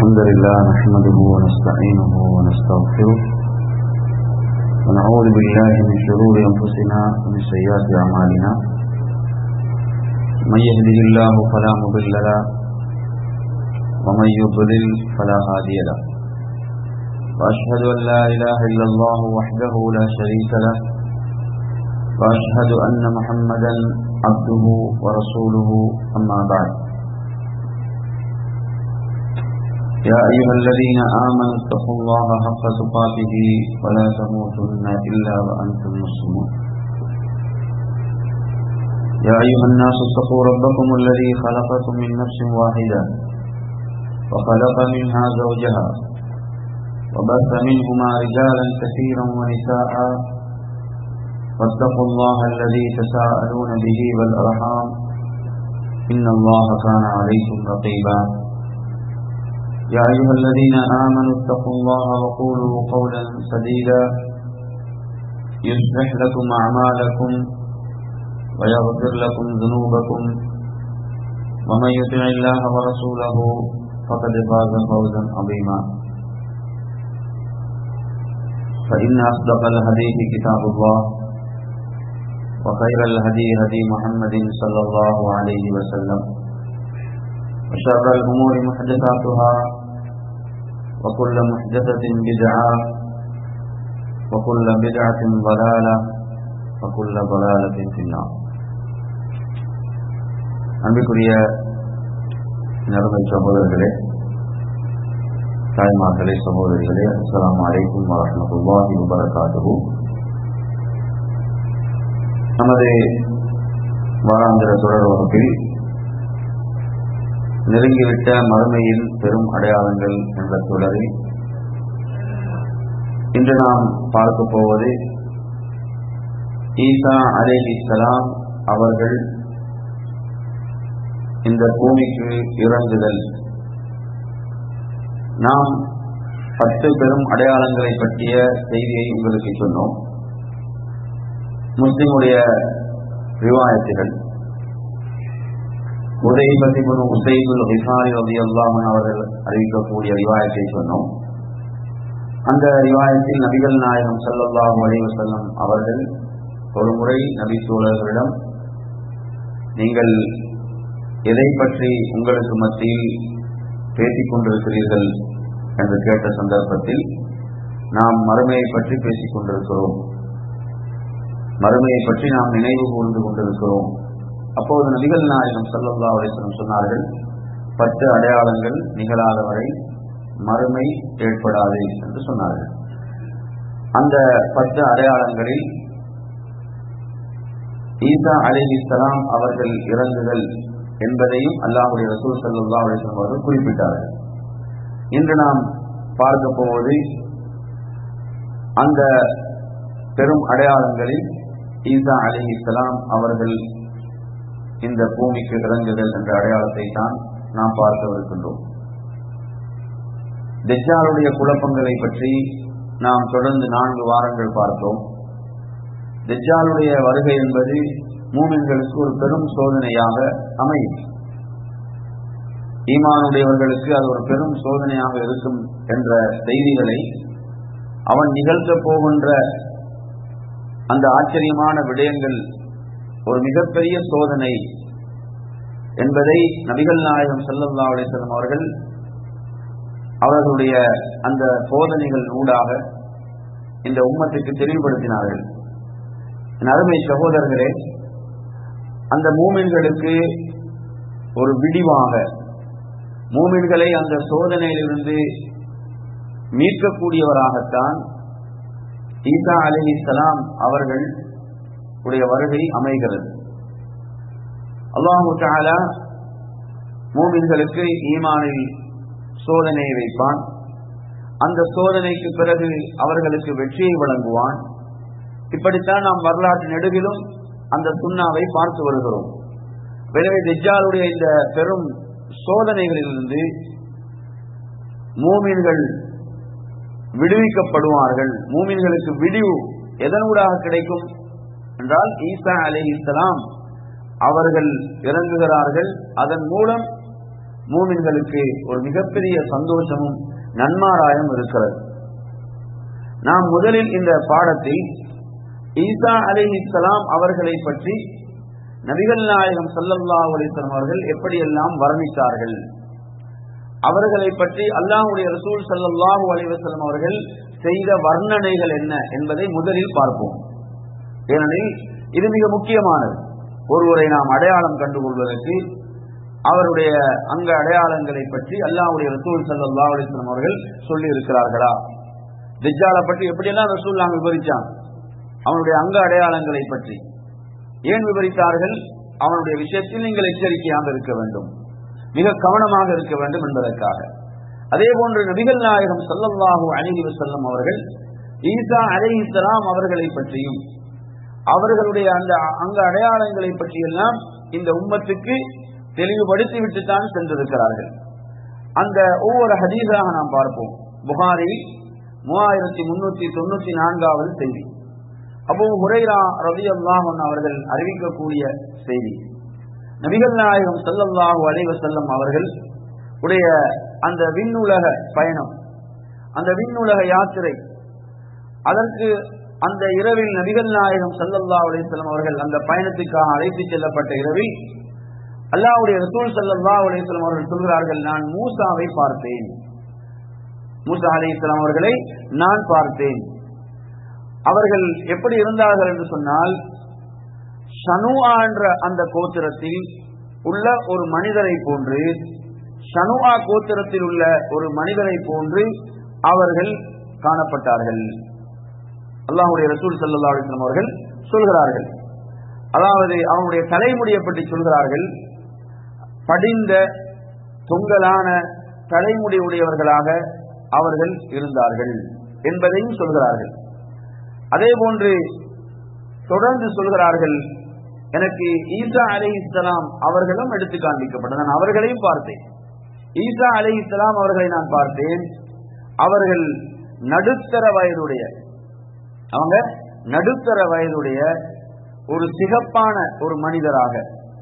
الحمد لله نحمده ونستعينه ونستغفره ونعوذ بالله من شرور أنفسنا ومن سيئات أعمالنا من يهده الله فلا مضل له ومن يضلل فلا هادي له وأشهد أن لا إله إلا الله وحده لا شريك له وأشهد أن محمدا عبده ورسوله أما بعد يا أيها الذين آمنوا اتقوا الله حق تقاته ولا تموتن إلا وأنتم مسلمون يا أيها الناس اتقوا ربكم الذي خلقكم من نفس واحدة وخلق منها زوجها وبث منهما رجالا كثيرا ونساء واتقوا الله الذي تساءلون به والأرحام إن الله كان عليكم رقيبا يا أيها الذين آمنوا اتقوا الله وقولوا قولا سديدا يصلح لكم أعمالكم ويغفر لكم ذنوبكم ومن يطع الله ورسوله فقد فاز فوزا عظيما فإن أصدق الحديث كتاب الله وخير الهدي هدي محمد صلى الله عليه وسلم وشر الأمور محدثاتها وكل محدثة بدعة وكل بدعة ضلالة وكل ضلالة في النار அன்புக்குரிய நறுமை சகோதரர்களே தாய்மார்களே சகோதரிகளே அஸ்லாம் வலைக்கும் வரமத்துல்லாஹி வபரகாத்துஹு நமது வாராந்திர தொடர் வகுப்பில் நெருங்கிவிட்ட மறுமையின் பெரும் அடையாளங்கள் என்ற தொடரில் இன்று நாம் பார்க்க போவது ஈசா அலே இஸ்லாம் அவர்கள் இந்த பூமிக்கு இறங்குதல் நாம் பத்து பெரும் அடையாளங்களை பற்றிய செய்தியை உங்களுக்கு சொன்னோம் முஸ்லிமுடைய ரிவாயத்துகள் உதயபதிபுன் உசைபுல் ஹிசாரி ரதி அல்லாமன் அவர்கள் அறிவிக்கக்கூடிய ரிவாயத்தை சொன்னோம் அந்த ரிவாயத்தில் நபிகள் நாயகம் சல்லல்லாஹு அலைஹி வஸல்லம் அவர்கள் ஒரு முறை நபி தோழர்களிடம் நீங்கள் எதை பற்றி உங்களுக்கு மத்தியில் பேசிக் கொண்டிருக்கிறீர்கள் என்று கேட்ட சந்தர்ப்பத்தில் நாம் மறுமையை பற்றி பேசிக் கொண்டிருக்கிறோம் மறுமையை பற்றி நாம் நினைவு கூர்ந்து கொண்டிருக்கிறோம் அப்போது நபிகள் நாயகம் சல்லல்லா அலிஸ்லம் சொன்னார்கள் பத்து அடையாளங்கள் நிகழாத வரை மறுமை ஏற்படாது என்று சொன்னார்கள் அந்த பத்து அடையாளங்களில் ஈசா அலி இஸ்லாம் அவர்கள் இறங்குதல் என்பதையும் அல்லாஹுடைய ரசூல் சல்லா அலிஸ்லாம் அவர்கள் குறிப்பிட்டார்கள் இன்று நாம் பார்க்க போவது அந்த பெரும் அடையாளங்களில் ஈசா அலி இஸ்லாம் அவர்கள் இந்த பூமிக்கு இறங்குதல் என்ற அடையாளத்தை தான் நாம் பார்க்கவிருக்கின்றோம் தெஜாலுடைய குழப்பங்களை பற்றி நாம் தொடர்ந்து நான்கு வாரங்கள் பார்த்தோம் தெஜாலுடைய வருகை என்பது மூமின்களுக்கு ஒரு பெரும் சோதனையாக அமையும் ஈமானுடையவர்களுக்கு அது ஒரு பெரும் சோதனையாக இருக்கும் என்ற செய்திகளை அவன் நிகழ்த்த போகின்ற அந்த ஆச்சரியமான விடயங்கள் ஒரு மிகப்பெரிய சோதனை என்பதை நபிகள் நாயகம் செல்லல்லா அலிசல்லம் அவர்கள் அவர்களுடைய அந்த சோதனைகள் ஊடாக இந்த உம்மத்துக்கு தெளிவுபடுத்தினார்கள் அருமை சகோதரர்களே அந்த மூமின்களுக்கு ஒரு விடிவாக மூமின்களை அந்த சோதனையிலிருந்து மீட்கக்கூடியவராகத்தான் ஈசா அலி இஸ்லாம் அவர்கள் உடைய வருகை அமைகிறது அல்லாஹு தாலா மூமின்களுக்கு ஈமானில் சோதனையை வைப்பான் அந்த சோதனைக்கு பிறகு அவர்களுக்கு வெற்றியை வழங்குவான் இப்படித்தான் நாம் வரலாற்று நெடுகிலும் அந்த சுண்ணாவை பார்த்து வருகிறோம் எனவே திஜாலுடைய இந்த பெரும் சோதனைகளிலிருந்து மூமின்கள் விடுவிக்கப்படுவார்கள் மூமின்களுக்கு விடிவு எதனூடாக கிடைக்கும் என்றால் ஈசா அலி இஸ்லாம் அவர்கள் இறங்குகிறார்கள் அதன் மூலம் மூமின்களுக்கு ஒரு மிகப்பெரிய சந்தோஷமும் நன்மாராயம் இருக்கிறது நாம் முதலில் இந்த பாடத்தில் ஈசா அலி இஸ்லாம் அவர்களை பற்றி நபிகள் நாயகம் சல்லல்லா அலிஸ்லாம் அவர்கள் எப்படியெல்லாம் வர்ணித்தார்கள் அவர்களை பற்றி அல்லாஹுடைய ரசூல் சல்லாஹூ அலிவசலம் அவர்கள் செய்த வர்ணனைகள் என்ன என்பதை முதலில் பார்ப்போம் ஏனெனில் இது மிக முக்கியமானது ஒருவரை நாம் அடையாளம் கண்டுகொள்வதற்கு அவருடைய அங்க அடையாளங்களை பற்றி அல்லாஹுடைய ரசூல் சல்லா அலிஸ்லாம் அவர்கள் சொல்லி இருக்கிறார்களா திஜாலை பற்றி எப்படியெல்லாம் ரசூல் நாம் விவரிச்சான் அவனுடைய அங்க அடையாளங்களை பற்றி ஏன் விவரித்தார்கள் அவனுடைய விஷயத்தில் நீங்கள் எச்சரிக்கையாக இருக்க வேண்டும் மிக கவனமாக இருக்க வேண்டும் என்பதற்காக அதே போன்று நபிகள் நாயகம் சல்லல்லாஹு அலிஹி வசல்லம் அவர்கள் ஈசா அலி இஸ்லாம் அவர்களை பற்றியும் அவர்களுடைய அந்த அங்க அடையாளங்களை பற்றியெல்லாம் இந்த உம்மத்துக்கு தெளிவுபடுத்தி விட்டுத்தான் சென்றிருக்கிறார்கள் அந்த ஒவ்வொரு ஹதீஸாக நாம் பார்ப்போம் புகாரி மூவாயிரத்தி முன்னூத்தி தொண்ணூத்தி நான்காவது செய்தி அப்போ ஹுரைரா ரவி அல்லாஹன் அவர்கள் அறிவிக்கக்கூடிய செய்தி நபிகள் நாயகம் சல்லல்லாஹு அலைவசல்லம் அவர்கள் உடைய அந்த விண்ணுலக பயணம் அந்த விண்ணுலக யாத்திரை அதற்கு அந்த இரவில் நபிகள் நாயகம் சல்லல்லா அலிஸ்லாம் அவர்கள் அந்த பயணத்துக்காக அழைத்து செல்லப்பட்ட இரவில் அல்லாவுடைய ரசூல் சல்லல்லா அலிஸ்லாம் அவர்கள் சொல்கிறார்கள் நான் மூசாவை பார்த்தேன் மூசா அலி இஸ்லாம் அவர்களை நான் பார்த்தேன் அவர்கள் எப்படி இருந்தார்கள் என்று சொன்னால் ஷனுஆ என்ற அந்த கோத்திரத்தில் உள்ள ஒரு மனிதரை போன்று ஷனுஆ கோத்திரத்தில் உள்ள ஒரு மனிதரை போன்று அவர்கள் காணப்பட்டார்கள் அல்லாஹுடைய ரசூல் சல்லா அலிஸ்லாம் அவர்கள் சொல்கிறார்கள் அதாவது அவனுடைய தலைமுடியை பற்றி சொல்கிறார்கள் படிந்த தொங்கலான தலைமுடி உடையவர்களாக அவர்கள் இருந்தார்கள் என்பதையும் சொல்கிறார்கள் அதே போன்று தொடர்ந்து சொல்கிறார்கள் எனக்கு ஈசா அலி இஸ்லாம் அவர்களும் எடுத்து காண்பிக்கப்பட்ட நான் அவர்களையும் பார்த்தேன் ஈசா அலி இஸ்லாம் அவர்களை நான் பார்த்தேன் அவர்கள் நடுத்தர வயதுடைய அவங்க நடுத்தர வயதுடைய ஒரு சிகப்பான ஒரு மனிதராக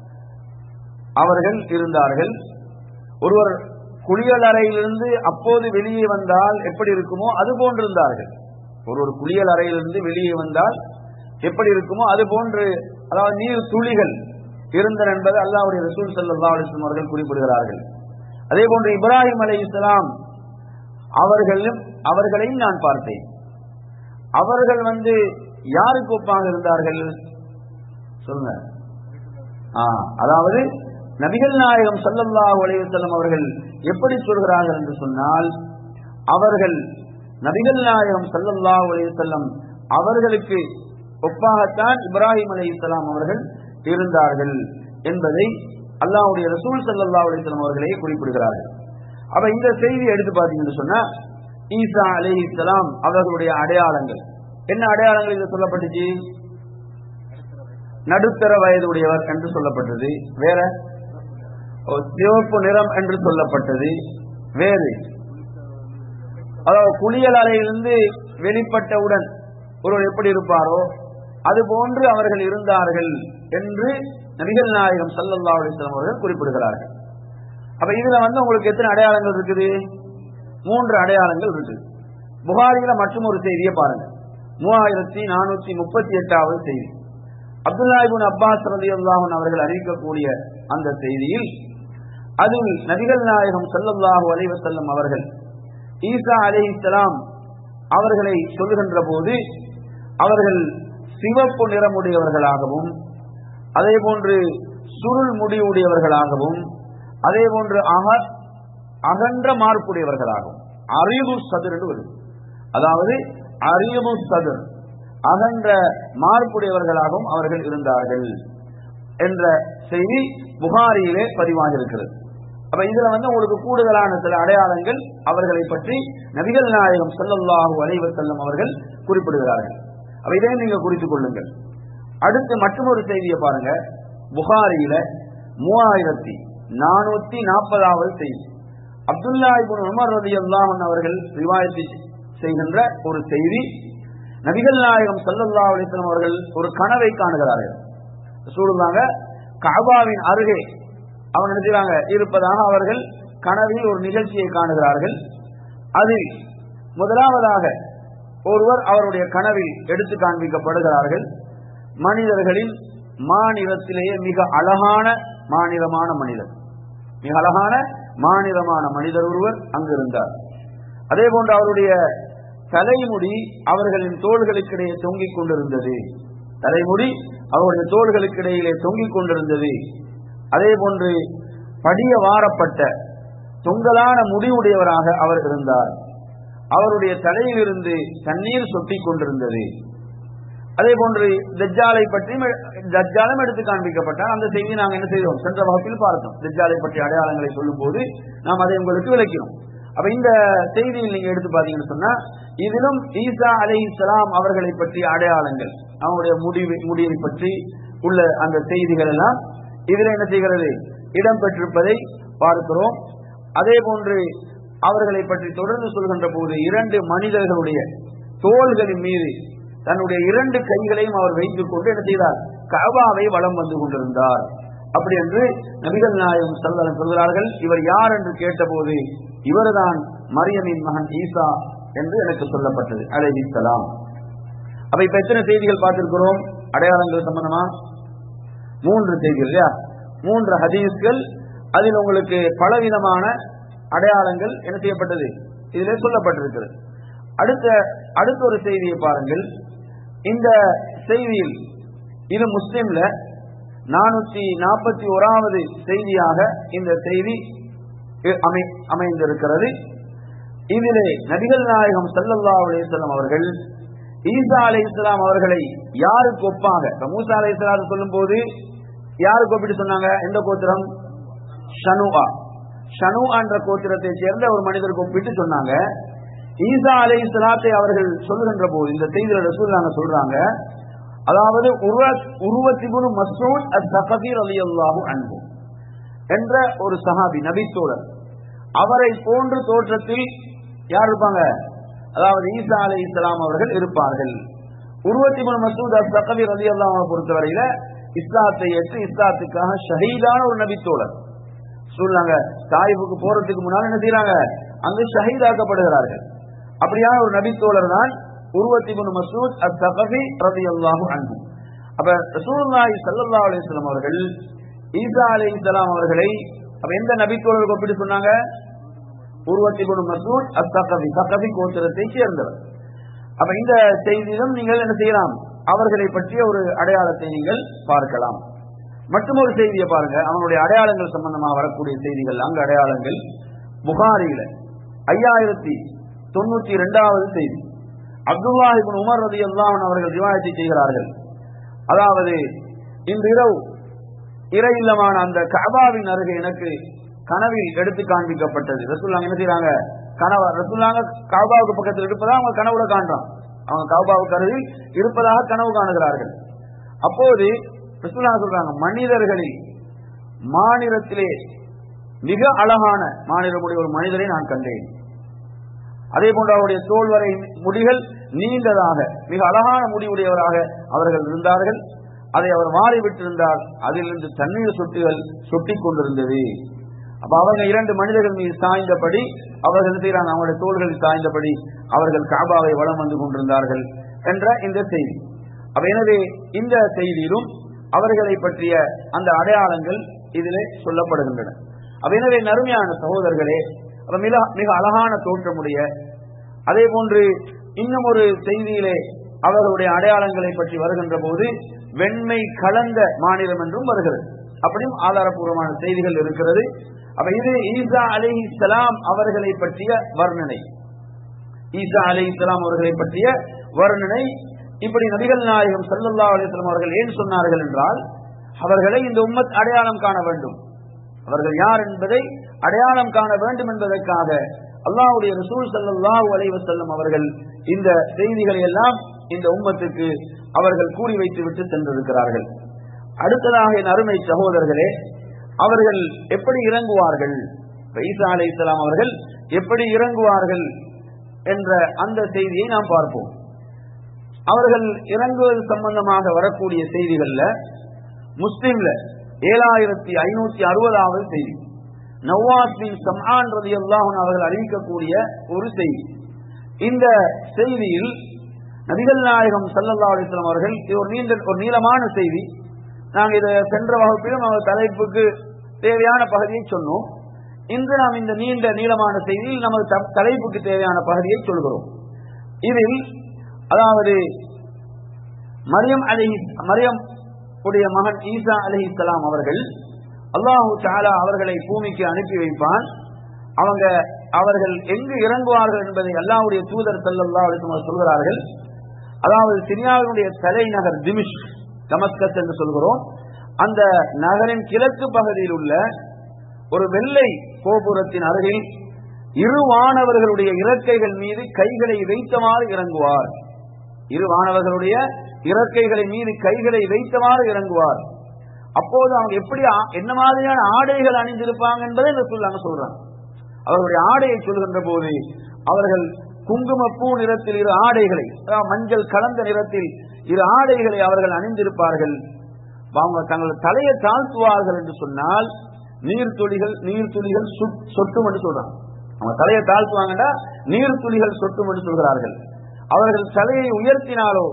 அவர்கள் இருந்தார்கள் ஒருவர் குளியல் அறையிலிருந்து அப்போது வெளியே வந்தால் எப்படி இருக்குமோ அது போன்று இருந்தார்கள் ஒரு ஒரு குளியல் அறையிலிருந்து வெளியே வந்தால் எப்படி இருக்குமோ அது போன்று அதாவது நீர் துளிகள் இருந்தன என்பது அல்லாவுடைய ரசூல் சல்லா அலிஸ்லாம் அவர்கள் குறிப்பிடுகிறார்கள் அதே போன்று இப்ராஹிம் அலி இஸ்லாம் அவர்களும் அவர்களையும் நான் பார்த்தேன் அவர்கள் வந்து யாருக்கு ஒப்பாக இருந்தார்கள் சொல்லுங்க அதாவது நபிகள் நாயகம் சல்லல்லா அலையுசல்லம் அவர்கள் எப்படி சொல்கிறார்கள் என்று சொன்னால் அவர்கள் நபிகள் நாயகம் சல்லல்லா அலையுசல்லம் அவர்களுக்கு ஒப்பாகத்தான் இப்ராஹிம் அலி இஸ்லாம் அவர்கள் இருந்தார்கள் என்பதை அல்லாவுடைய ரசூல் சல்லா அலிஸ்லாம் அவர்களே குறிப்பிடுகிறார்கள் அப்ப இந்த செய்தி எடுத்து பார்த்தீங்கன்னு சொன்னா ஈசா அலி இஸ்லாம் அவர்களுடைய அடையாளங்கள் என்ன அடையாளங்கள் இது சொல்லப்பட்டுச்சு நடுத்தர வயதுடையவர் என்று சொல்லப்பட்டது வேற சிவப்பு நிறம் என்று சொல்லப்பட்டது வேறு அதாவது குளியல் அறையிலிருந்து வெளிப்பட்டவுடன் ஒருவர் எப்படி இருப்பாரோ அது போன்று அவர்கள் இருந்தார்கள் என்று நபிகள் நாயகம் சல்லல்லா அலிஸ்லாம் அவர்கள் குறிப்பிடுகிறார்கள் அப்ப இதுல வந்து உங்களுக்கு எத்தனை அடையாளங்கள் இருக்குது மூன்று அடையாளங்கள் இருக்கு புகாரில மற்றும் ஒரு செய்தியை பாருங்க மூவாயிரத்தி நானூத்தி முப்பத்தி எட்டாவது செய்தி அப்துல்லாஹிபின் அப்பாஸ் ரதி அல்லாஹன் அவர்கள் அறிவிக்கக்கூடிய அந்த செய்தியில் அதில் நபிகள் நாயகம் சல்லல்லாஹு அலைவசல்லம் அவர்கள் ஈசா அலி இஸ்லாம் அவர்களை சொல்லுகின்ற போது அவர்கள் சிவப்பு நிறமுடையவர்களாகவும் அதே போன்று சுருள் முடிவுடையவர்களாகவும் அதே போன்று அக அகன்ற மார்புடையவர்களாகவும் அறிவு சதுர் என்று வருது அதாவது அறிவு சதுர் அகன்ற மார்புடையவர்களாகவும் அவர்கள் இருந்தார்கள் என்ற செய்தி புகாரியிலே பதிவாக இருக்கிறது அப்ப இதுல வந்து உங்களுக்கு கூடுதலான சில அடையாளங்கள் அவர்களை பற்றி நபிகள் நாயகம் செல்லல்லாஹு அலைவர் செல்லும் அவர்கள் குறிப்பிடுகிறார்கள் அப்ப இதை நீங்க குறித்துக் கொள்ளுங்கள் அடுத்து மற்றொரு செய்தியை பாருங்க புகாரியில மூவாயிரத்தி நானூத்தி நாற்பதாவது செய்தி அப்துல்லா இபுன் உமர் ரதி அல்லாஹன் அவர்கள் ரிவாயத்து செய்கின்ற ஒரு செய்தி நபிகள் நாயகம் சல்லல்லா அலிஸ்லாம் அவர்கள் ஒரு கனவை காணுகிறார்கள் சொல்லுவாங்க காபாவின் அருகே அவங்க நினைச்சாங்க இருப்பதாக அவர்கள் கனவில் ஒரு நிகழ்ச்சியை காணுகிறார்கள் அதில் முதலாவதாக ஒருவர் அவருடைய கனவில் எடுத்து காண்பிக்கப்படுகிறார்கள் மனிதர்களின் மாநிலத்திலேயே மிக அழகான மாநிலமான மனிதர் மிக அழகான மாநிலமான மனிதர் ஒருவர் அங்கு இருந்தார் அதே போன்று அவருடைய தலைமுடி அவர்களின் தோள்களுக்கிடையே தொங்கிக் கொண்டிருந்தது தலைமுடி அவருடைய தோள்களுக்கிடையிலே தொங்கிக் கொண்டிருந்தது அதே போன்று படிய வாரப்பட்ட தொங்கலான முடிவுடையவராக அவர் இருந்தார் அவருடைய தலையிலிருந்து தண்ணீர் சொட்டிக் கொண்டிருந்தது அதே போன்று தஜ்ஜாலை பற்றியும் தஜ்ஜாலும் எடுத்து காண்பிக்கப்பட்டால் அந்த செய்தி நாங்கள் என்ன செய்தோம் சென்ற வகுப்பில் பார்த்தோம் தஜ்ஜாலை பற்றிய அடையாளங்களை சொல்லும் போது நாம் அதை உங்களுக்கு விளக்கிறோம் அப்ப இந்த செய்தியில் நீங்க எடுத்து பாத்தீங்கன்னு சொன்னா இதிலும் ஈசா அலை இஸ்லாம் அவர்களை பற்றிய அடையாளங்கள் அவங்களுடைய முடிவு முடிவை பற்றி உள்ள அந்த செய்திகள் எல்லாம் இதுல என்ன செய்கிறது இடம்பெற்றிருப்பதை பார்க்கிறோம் அதே போன்று அவர்களை பற்றி தொடர்ந்து சொல்கின்ற போது இரண்டு மனிதர்களுடைய தோள்களின் மீது தன்னுடைய இரண்டு கைகளையும் அவர் வைத்துக் கொண்டு என்ன செய்தார் கபாவை வலம் வந்து கொண்டிருந்தார் அப்படி என்று நபிகள் நாயகம் செல்வன் சொல்கிறார்கள் இவர் யார் என்று கேட்டபோது இவர்தான் மரியமின் மகன் ஈசா என்று எனக்கு சொல்லப்பட்டது அலைஹிஸ்ஸலாம் அப்ப இப்ப எத்தனை செய்திகள் பார்த்திருக்கிறோம் அடையாளங்கள் சம்பந்தமா மூன்று செய்திகள் இல்லையா மூன்று ஹதீஸ்கள் அதில் உங்களுக்கு பலவிதமான அடையாளங்கள் என்ன செய்யப்பட்டது இதிலே சொல்லப்பட்டிருக்கிறது அடுத்த அடுத்த ஒரு செய்தியை பாருங்கள் இந்த செய்தியில் இது முஸ்லிம்ல நானூத்தி நாற்பத்தி ஓராவது செய்தியாக இந்த செய்தி அமை அமைந்திருக்கிறது இதிலே நபிகள் நாயகம் சல்லல்லா அலிஸ்லாம் அவர்கள் ஈசா அலை இஸ்லாம் அவர்களை யாருக்கு ஒப்பாக இப்ப மூசா அலை இஸ்லாம் சொல்லும் போது யாருக்கு ஒப்பிட்டு சொன்னாங்க எந்த கோத்திரம் ஷனுவா ஷனு என்ற கோத்திரத்தை சேர்ந்த ஒரு மனிதருக்கு ஒப்பிட்டு சொன்னாங்க ஈசா அலை இஸ்லாத்தை அவர்கள் சொல்லுகின்ற போது இந்த செய்தியில ரசூல் நாங்க சொல்றாங்க அதாவது உருவத்திபுரு மசூத் அத் சகதீர் அலி அல்லாஹு அன்பு என்ற ஒரு சஹாபி நபித்தோழர் அவரை போன்று தோற்றத்தில் யார் இருப்பாங்க அதாவது ஈசா அலி இஸ்லாம் அவர்கள் இருப்பார்கள் உருவத்திபுன் மசூத் அத் சகதீர் அலி அல்லாஹ் பொறுத்தவரையில இஸ்லாத்தை ஏற்று இஸ்லாத்துக்காக ஷஹீதான ஒரு நபித்தோழர் சொல்லாங்க தாயிப்புக்கு போறதுக்கு முன்னால் என்ன செய்யறாங்க அங்கு ஷஹீதாக்கப்படுகிறார்கள் அப்படியான ஒரு நபித்தோழர் தான் உருவத்திபுன் மசூத் அத் சகபி ரதி அல்லாஹு அன்பு அப்ப ரசூலுல்லாஹி ஸல்லல்லாஹு அலைஹி வஸல்லம் அவர்கள் ஈசா அலைஹிஸ்ஸலாம் அவர்களை அப்ப எந்த நபித்தோழருக்கு ஒப்பிட்டு சொன்னாங்க உருவத்திபுன் மசூத் அத் சகபி சகபி கோத்திரத்தை சேர்ந்தவர் அப்ப இந்த செய்தியிலும் நீங்கள் என்ன செய்யலாம் அவர்களை பற்றிய ஒரு அடையாளத்தை நீங்கள் பார்க்கலாம் மற்றும் ஒரு செய்தியை பாருங்க அவனுடைய அடையாளங்கள் சம்பந்தமாக வரக்கூடிய செய்திகள் அங்கு அடையாளங்கள் புகாரியில ஐயாயிரத்தி தொண்ணூத்தி இரண்டாவது செய்தி அப்துல்லாஹிபின் உமர் ரதி அல்லாஹன் அவர்கள் ரிவாயத்தை செய்கிறார்கள் அதாவது இன்று இரவு இறை இல்லமான அந்த கபாவின் அருகே எனக்கு கனவில் எடுத்து காண்பிக்கப்பட்டது ரசூல்லாங்க என்ன செய்யறாங்க கனவா ரசூல்லாங்க கபாவுக்கு பக்கத்தில் இருப்பதா அவங்க கனவுல காண்றான் அவங்க கபாவுக்கு அருகில் இருப்பதாக கனவு காணுகிறார்கள் அப்போது ரசூல்லா சொல்றாங்க மனிதர்களில் மாநிலத்திலே மிக அழகான மாநிலமுடைய ஒரு மனிதரை நான் கண்டேன் அதே போன்று அவருடைய தோல்வரை முடிகள் நீண்டதாக மிக அழகான முடிவுடையவராக அவர்கள் இருந்தார்கள் அதை அவர் மாறிவிட்டிருந்தார் அதிலிருந்து தண்ணீர் சொட்டுகள் சொட்டிக் கொண்டிருந்தது அப்ப அவங்க இரண்டு மனிதர்கள் மீது சாய்ந்தபடி அவர்கள் என்ன செய்யறாங்க அவங்களுடைய தோள்களில் சாய்ந்தபடி அவர்கள் காபாவை வளம் வந்து கொண்டிருந்தார்கள் என்ற இந்த செய்தி அப்ப எனவே இந்த செய்தியிலும் அவர்களை பற்றிய அந்த அடையாளங்கள் இதிலே சொல்லப்படுகின்றன அப்ப எனவே நறுமையான சகோதரர்களே மிக மிக அழகான தோற்றமுடைய அதே போன்று இன்னும் ஒரு செய்தியிலே அவர்களுடைய அடையாளங்களை பற்றி வருகின்ற போது வெண்மை கலந்த மாநிலம் என்றும் வருகிறது அப்படியும் ஆதாரபூர்வமான செய்திகள் இருக்கிறது அப்ப இது ஈசா அலி இஸ்லாம் அவர்களை பற்றிய வர்ணனை ஈசா அலி இஸ்லாம் அவர்களை பற்றிய வர்ணனை இப்படி நபிகள் நாயகம் சல்லல்லா அலிஸ்லாம் அவர்கள் ஏன் சொன்னார்கள் என்றால் அவர்களை இந்த உம்மத் அடையாளம் காண வேண்டும் அவர்கள் யார் என்பதை அடையாளம் காண வேண்டும் என்பதற்காக அல்லாஹுடைய ரசூல் சல்லாஹூ அலைவ செல்லும் அவர்கள் இந்த செய்திகளை எல்லாம் இந்த உம்மத்துக்கு அவர்கள் கூறி வைத்து விட்டு சென்றிருக்கிறார்கள் அடுத்ததாக என் அருமை சகோதரர்களே அவர்கள் எப்படி இறங்குவார்கள் ஈசா அலை இஸ்லாம் அவர்கள் எப்படி இறங்குவார்கள் என்ற அந்த செய்தியை நாம் பார்ப்போம் அவர்கள் இறங்குவது சம்பந்தமாக வரக்கூடிய செய்திகள்ல முஸ்லிம்ல ஏழாயிரத்தி ஐநூத்தி அறுபதாவது செய்தி நவாஸ் பின் சம்ஆன் ரலியல்லாஹு அன்ஹு அவர்கள் அறிவிக்கக்கூடிய ஒரு செய்தி இந்த செய்தியில் நபிகள் நாயகம் ஸல்லல்லாஹு அலைஹி வஸல்லம் அவர்கள் இது ஒரு நீண்ட ஒரு நீளமான செய்தி நாங்கள் இதை சென்ற வகுப்பிலும் அவர் தலைப்புக்கு தேவையான பகுதியை சொன்னோம் இன்று நாம் இந்த நீண்ட நீளமான செய்தியில் நமது த- தலைப்புக்கு தேவையான பகுதியை சொல்கிறோம் இதில் அதாவது மரியம் அலஹி மரியம் உடைய மகன் ஈசா அலிஹிஸ்லாம் அவர்கள் அல்லாஹு தாலா அவர்களை பூமிக்கு அனுப்பி வைப்பான் அவங்க அவர்கள் எங்கு இறங்குவார்கள் என்பதை அல்லாஹ்வுடைய தூதர் ஸல்லல்லாஹு அலைஹி வஸல்லம் சொல்கிறார்கள் அதாவது சிரியாவினுடைய தலைநகர் திமிஷ் தமஸ்கஸ் என்று சொல்கிறோம் அந்த நகரின் கிழக்கு பகுதியில் உள்ள ஒரு வெள்ளை கோபுரத்தின் அருகில் இரு வானவர்களுடைய இறக்கைகள் மீது கைகளை வைத்தவாறு இறங்குவார் இரு வானவர்களுடைய இறக்கைகளை மீது கைகளை வைத்தவாறு இறங்குவார் அப்போது அவங்க எப்படி ஆ- என்ன மாதிரியான ஆடைகள் அணிந்திருப்பாங்க என்பதை இந்த சொல்லாங்க சொல்றாங்க அவர்களுடைய ஆடையை சொல்கின்ற போது அவர்கள் குங்குமப்பூ நிறத்தில் இரு ஆடைகளை அதாவது மஞ்சள் கலந்த நிறத்தில் இரு ஆடைகளை அவர்கள் அணிந்திருப்பார்கள் அவங்க தங்கள் தலையை தாழ்த்துவார்கள் என்று சொன்னால் நீர்த்துளிகள் நீர்த்துளிகள் சுட்- சொட்டும் என்று சொல்றாங்க அவங்க தலையை தாழ்த்துவாங்கன்னா நீர்த்துளிகள் சொட்டும் என்று சொல்கிறார்கள் அவர்கள் தலையை உயர்த்தினாலோ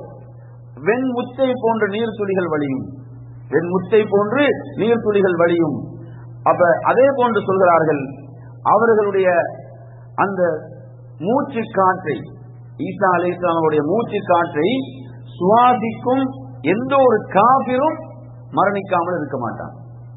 வெண்முத்தை போன்ற நீர்த்துளிகள் வழியும் வெண்முத்தை போன்று நீர்த்துளிகள் வழியும் அப்ப அதே போன்று சொல்கிறார்கள் அவர்களுடைய அந்த மூச்சு காற்றை ஈசா அலி இஸ்லாமுடைய மூச்சு காற்றை சுவாசிக்கும் எந்த ஒரு காபிரும் மரணிக்காமல் இருக்க மாட்டான்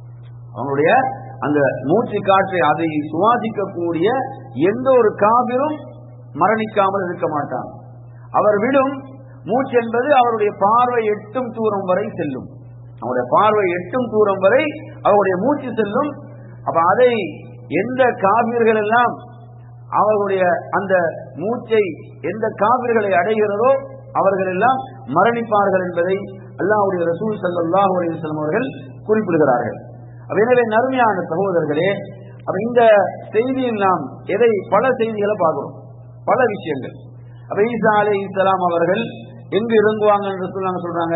அவனுடைய அந்த மூச்சு காற்றை அதை சுவாசிக்கக்கூடிய எந்த ஒரு காபிரும் மரணிக்காமல் இருக்க மாட்டான் அவர் விடும் மூச்சு என்பது அவருடைய பார்வை எட்டும் தூரம் வரை செல்லும் அவருடைய பார்வை எட்டும் தூரம் வரை அவருடைய மூச்சு செல்லும் அப்ப அதை எந்த காவிர்கள் எல்லாம் அவர்களுடைய அந்த மூச்சை எந்த காவிர்களை அடைகிறதோ அவர்கள் எல்லாம் மரணிப்பார்கள் என்பதை அல்லாஹ்வுடைய ரசூல் ஸல்லல்லாஹு அலைஹி வஸல்லம் அவர்கள் குறிப்பிடுகிறார்கள் அப்ப எனவே நறுமையான சகோதரர்களே அப்ப இந்த செய்தியில் நாம் எதை பல செய்திகளை பார்க்கிறோம் பல விஷயங்கள் அப்ப ஈசா அலை இஸ்லாம் அவர்கள் எங்கு இறங்குவாங்க என்று சொல்லாங்க சொல்றாங்க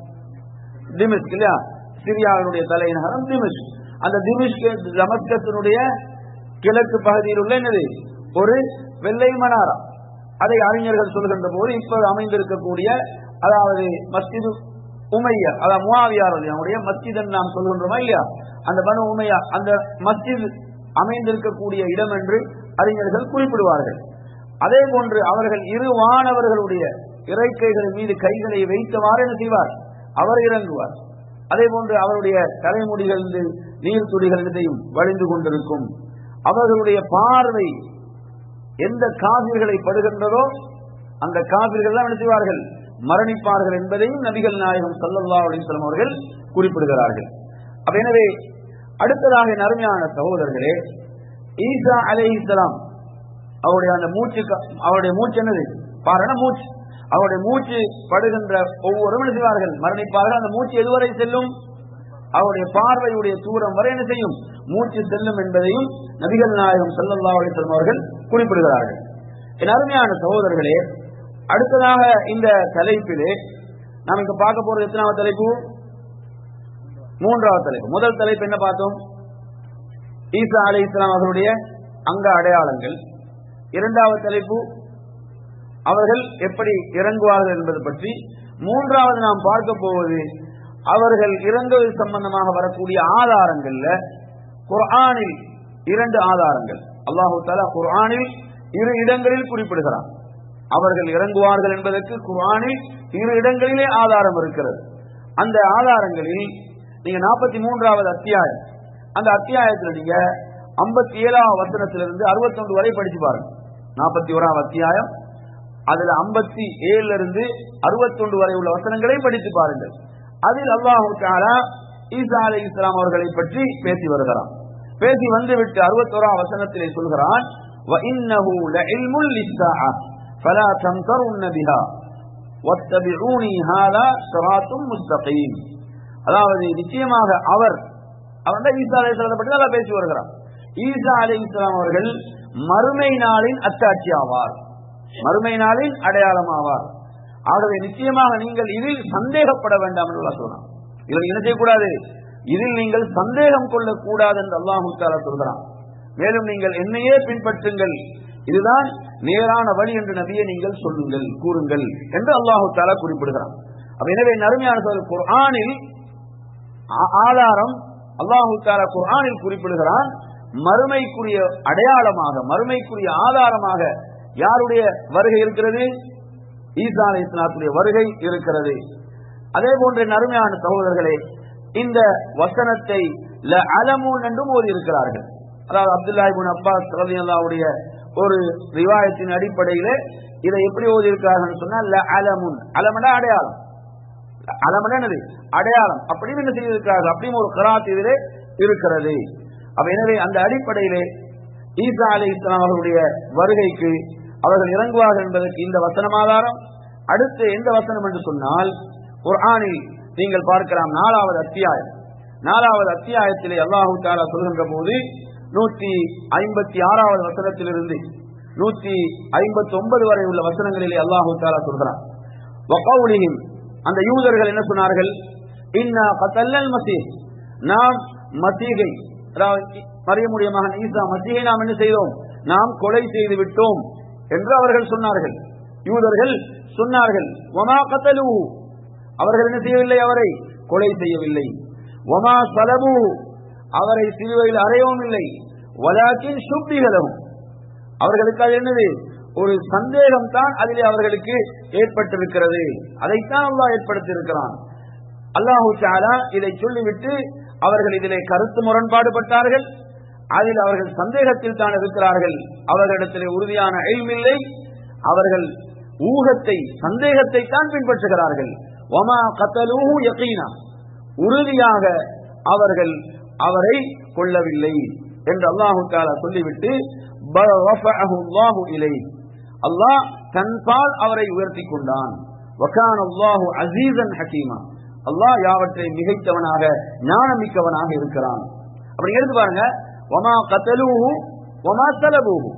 திமிஸ்க் இல்லையா சிரியாவினுடைய தலைநகரம் திமிஸ்க் அந்த திமிஷ்க் தமஸ்கத்தினுடைய கிழக்கு பகுதியில் உள்ள என்னது ஒரு வெள்ளை மனாரா அதை அறிஞர்கள் சொல்கின்ற போது இப்போது அமைந்திருக்கக்கூடிய அதாவது மஸ்ஜிது உமையா அதாவது முவாவியார் அவருடைய மஸ்ஜித் என்று நாம் சொல்கின்றோமா இல்லையா அந்த பனு உமையா அந்த மஸ்ஜித் அமைந்திருக்கக்கூடிய இடம் என்று அறிஞர்கள் குறிப்பிடுவார்கள் அதே போன்று அவர்கள் இரு வானவர்களுடைய இறைக்கைகளின் மீது கைகளை வைத்தவாறு என்ன செய்வார் அவர் இறங்குவார் அதே போன்று அவருடைய தலைமுடிகள் நீர் துளிகள் இதையும் வழிந்து கொண்டிருக்கும் அவர்களுடைய பார்வை எந்த காவிர்களை படுகின்றதோ அந்த காவிர்கள் தான் என்ன செய்வார்கள் மரணிப்பார்கள் என்பதையும் நபிகள் நாயகம் ஸல்லல்லாஹு அலைஹி வஸல்லம் அவர்கள் குறிப்பிடுகிறார்கள் அப்ப எனவே அடுத்ததாக என் அருமையான சகோதரர்களே ஈசா அலைஹிஸ்ஸலாம் அவருடைய அந்த மூச்சு க- அவருடைய மூச்சு என்னது பாருங்க மூச்சு அவருடைய மூச்சு படுகின்ற ஒவ்வொருவரும் என்ன செய்வார்கள் மரணிப்பார்கள் அந்த மூச்சு எதுவரை செல்லும் அவருடைய பார்வையுடைய தூரம் வரை என்ன செய்யும் மூச்சு செல்லும் என்பதையும் நபிகள் நாயகம் ஸல்லல்லாஹு அலைஹி வஸல்லம் அவர்கள் குறிப்பிடுகிறார்கள் என் அருமையான சகோதரர்களே அடுத்ததாக இந்த தலைப்பிலே நாம் இப்ப பார்க்க போறது எத்தனாவது தலைப்பு மூன்றாவது தலைப்பு முதல் தலைப்பு என்ன பார்த்தோம் ஈசா அலை இஸ்லாம் அவர்களுடைய அங்க அடையாளங்கள் இரண்டாவது தலைப்பு அவர்கள் எப்படி இறங்குவார்கள் என்பது பற்றி மூன்றாவது நாம் பார்க்க போவது அவர்கள் இறங்குவது சம்பந்தமாக வரக்கூடிய ஆதாரங்கள்ல குர்ஆனில் இரண்டு ஆதாரங்கள் அல்லாஹு தாலா குர்ஆனில் இரு இடங்களில் குறிப்பிடுகிறார் அவர்கள் இறங்குவார்கள் என்பதற்கு குர்ஆனில் இரு இடங்களிலே ஆதாரம் இருக்கிறது அந்த ஆதாரங்களில் நீங்க நாற்பத்தி மூன்றாவது அத்தியாயம் அந்த அத்தியாயத்தில் நீங்க ஐம்பத்தி ஏழாவது வசனத்திலிருந்து அறுபத்தொன்று வரை படிச்சு பாருங்க நாற்பத்தி ஓராவது அத்தியாயம் அதுல ஐம்பத்தி ஏழுல இருந்து அறுபத்தொன்று வரை உள்ள வசனங்களை படித்து பாருங்கள் அதில் அல்லாஹு தாலா ஈசா அலை இஸ்லாம் அவர்களை பற்றி பேசி வருகிறான் பேசி வந்துவிட்டு அறுபத்தோரா வசனத்திலே சொல்கிறான் وَإِنَّهُ لَعِلْمٌ لِلسَّاعَةِ فَلَا تَمْتَرُنَّ بِهَا وَاتَّبِعُونِي هَذَا صِرَاطٌ مُسْتَقِيمٌ அதாவது நிச்சயமாக அவர் அவர் தான் ஈசா அலை பற்றி நல்லா பேசி வருகிறார் ஈசா அலை இஸ்லாம் அவர்கள் மறுமை நாளின் அத்தாட்சி ஆவார் மறுமை நாளின் அடையாளம் ஆவார் ஆகவே நிச்சயமாக நீங்கள் இதில் சந்தேகப்பட வேண்டாம் என்று அல்லாஹ் சொல்றான் இதில் என்ன செய்யக்கூடாது இதில் நீங்கள் சந்தேகம் கொள்ளக்கூடாது என்று அல்லாஹு தாலா சொல்கிறான் மேலும் நீங்கள் என்னையே பின்பற்றுங்கள் இதுதான் நேரான வழி என்று நபியை நீங்கள் சொல்லுங்கள் கூறுங்கள் என்று அல்லாஹு தாலா குறிப்பிடுகிறான் அப்ப எனவே நறுமையான சொல் குர்ஆனில் ஆ- ஆதாரம் அல்லாஹு தாலா குர்ஆனில் குறிப்பிடுகிறான் மறுமைக்குரிய அடையாளமாக மறுமைக்குரிய ஆதாரமாக யாருடைய வருகை இருக்கிறது ஈசா அலி இஸ்லாத்துடைய வருகை இருக்கிறது அதே போன்ற நறுமையான சகோதரர்களே இந்த வசனத்தை ல அலமூன் என்றும் ஓதி இருக்கிறார்கள் அதாவது அப்துல்லா இப்னு அப்பாஸ் ரலியல்லாஹுடைய ஒரு ரிவாயத்தின் அடிப்படையிலே இதை எப்படி ஓதி இருக்கிறார்கள் சொன்னா ல அலமுன் அலமனா அடையாளம் அலமனா என்னது அடையாளம் அப்படின்னு என்ன செய்திருக்கிறார்கள் அப்படின்னு ஒரு கராத் இதிலே இருக்கிறது அப்ப எனவே அந்த அடிப்படையிலே ஈசா அலி இஸ்லாம் அவர்களுடைய வருகைக்கு அவர்கள் இறங்குவார்கள் என்பதற்கு இந்த வசனம் ஆதாரம் அடுத்து எந்த வசனம் என்று சொன்னால் குர்ஆனில் நீங்கள் பார்க்கலாம் நாலாவது அத்தியாயம் நாலாவது அத்தியாயத்திலே அல்லாஹு தாலா சொல்கின்ற போது நூற்றி ஐம்பத்தி ஆறாவது வசனத்திலிருந்து நூற்றி ஐம்பத்தி ஒன்பது வரை உள்ள வசனங்களிலே அல்லாஹு தாலா சொல்கிறான் வகவுலிஹிம் அந்த யூதர்கள் என்ன சொன்னார்கள் இன்னா கத்தல்லல் மசீஹ் நாம் மசீகை அதாவது மரியமுடைய மகன் ஈசா மசீகை நாம் என்ன செய்தோம் நாம் கொலை செய்து விட்டோம் என்று அவர்கள் சொன்னார்கள் யூதர்கள் சொன்னார்கள் ஒமா கத்தலு அவர்கள் என்ன செய்யவில்லை அவரை கொலை செய்யவில்லை ஒமா சலபு அவரை சிலுவையில் அறையவும் இல்லை வலாக்கின் சுப்பிகளும் அவர்களுக்கு அது என்னது ஒரு சந்தேகம் தான் அதிலே அவர்களுக்கு ஏற்பட்டிருக்கிறது அதைத்தான் அல்லாஹ் ஏற்படுத்தியிருக்கிறான் அல்லாஹு தாலா இதை சொல்லிவிட்டு அவர்கள் இதிலே கருத்து முரண்பாடுபட்டார்கள் அதில் அவர்கள் சந்தேகத்தில் தான் இருக்கிறார்கள் அவர்களிடத்திலே உறுதியான இல்லை அவர்கள் ஊகத்தை சந்தேகத்தை தான் பின்பற்றுகிறார்கள் ஒமா கத்தலூஹு யகீனா உறுதியாக அவர்கள் அவரை கொள்ளவில்லை என்று அல்லாஹு தாலா சொல்லிவிட்டு பல் ரஃபஅஹு அல்லாஹு இலை அல்லாஹ் தன்பால் அவரை உயர்த்தி கொண்டான் வகான அல்லாஹு அசீசன் ஹக்கீமா அல்லாஹ் யாவற்றை மிகைத்தவனாக ஞானமிக்கவனாக இருக்கிறான் அப்படி எடுத்து பாருங்க ஒமா கத்தலூஹு ஒமா தலபூஹு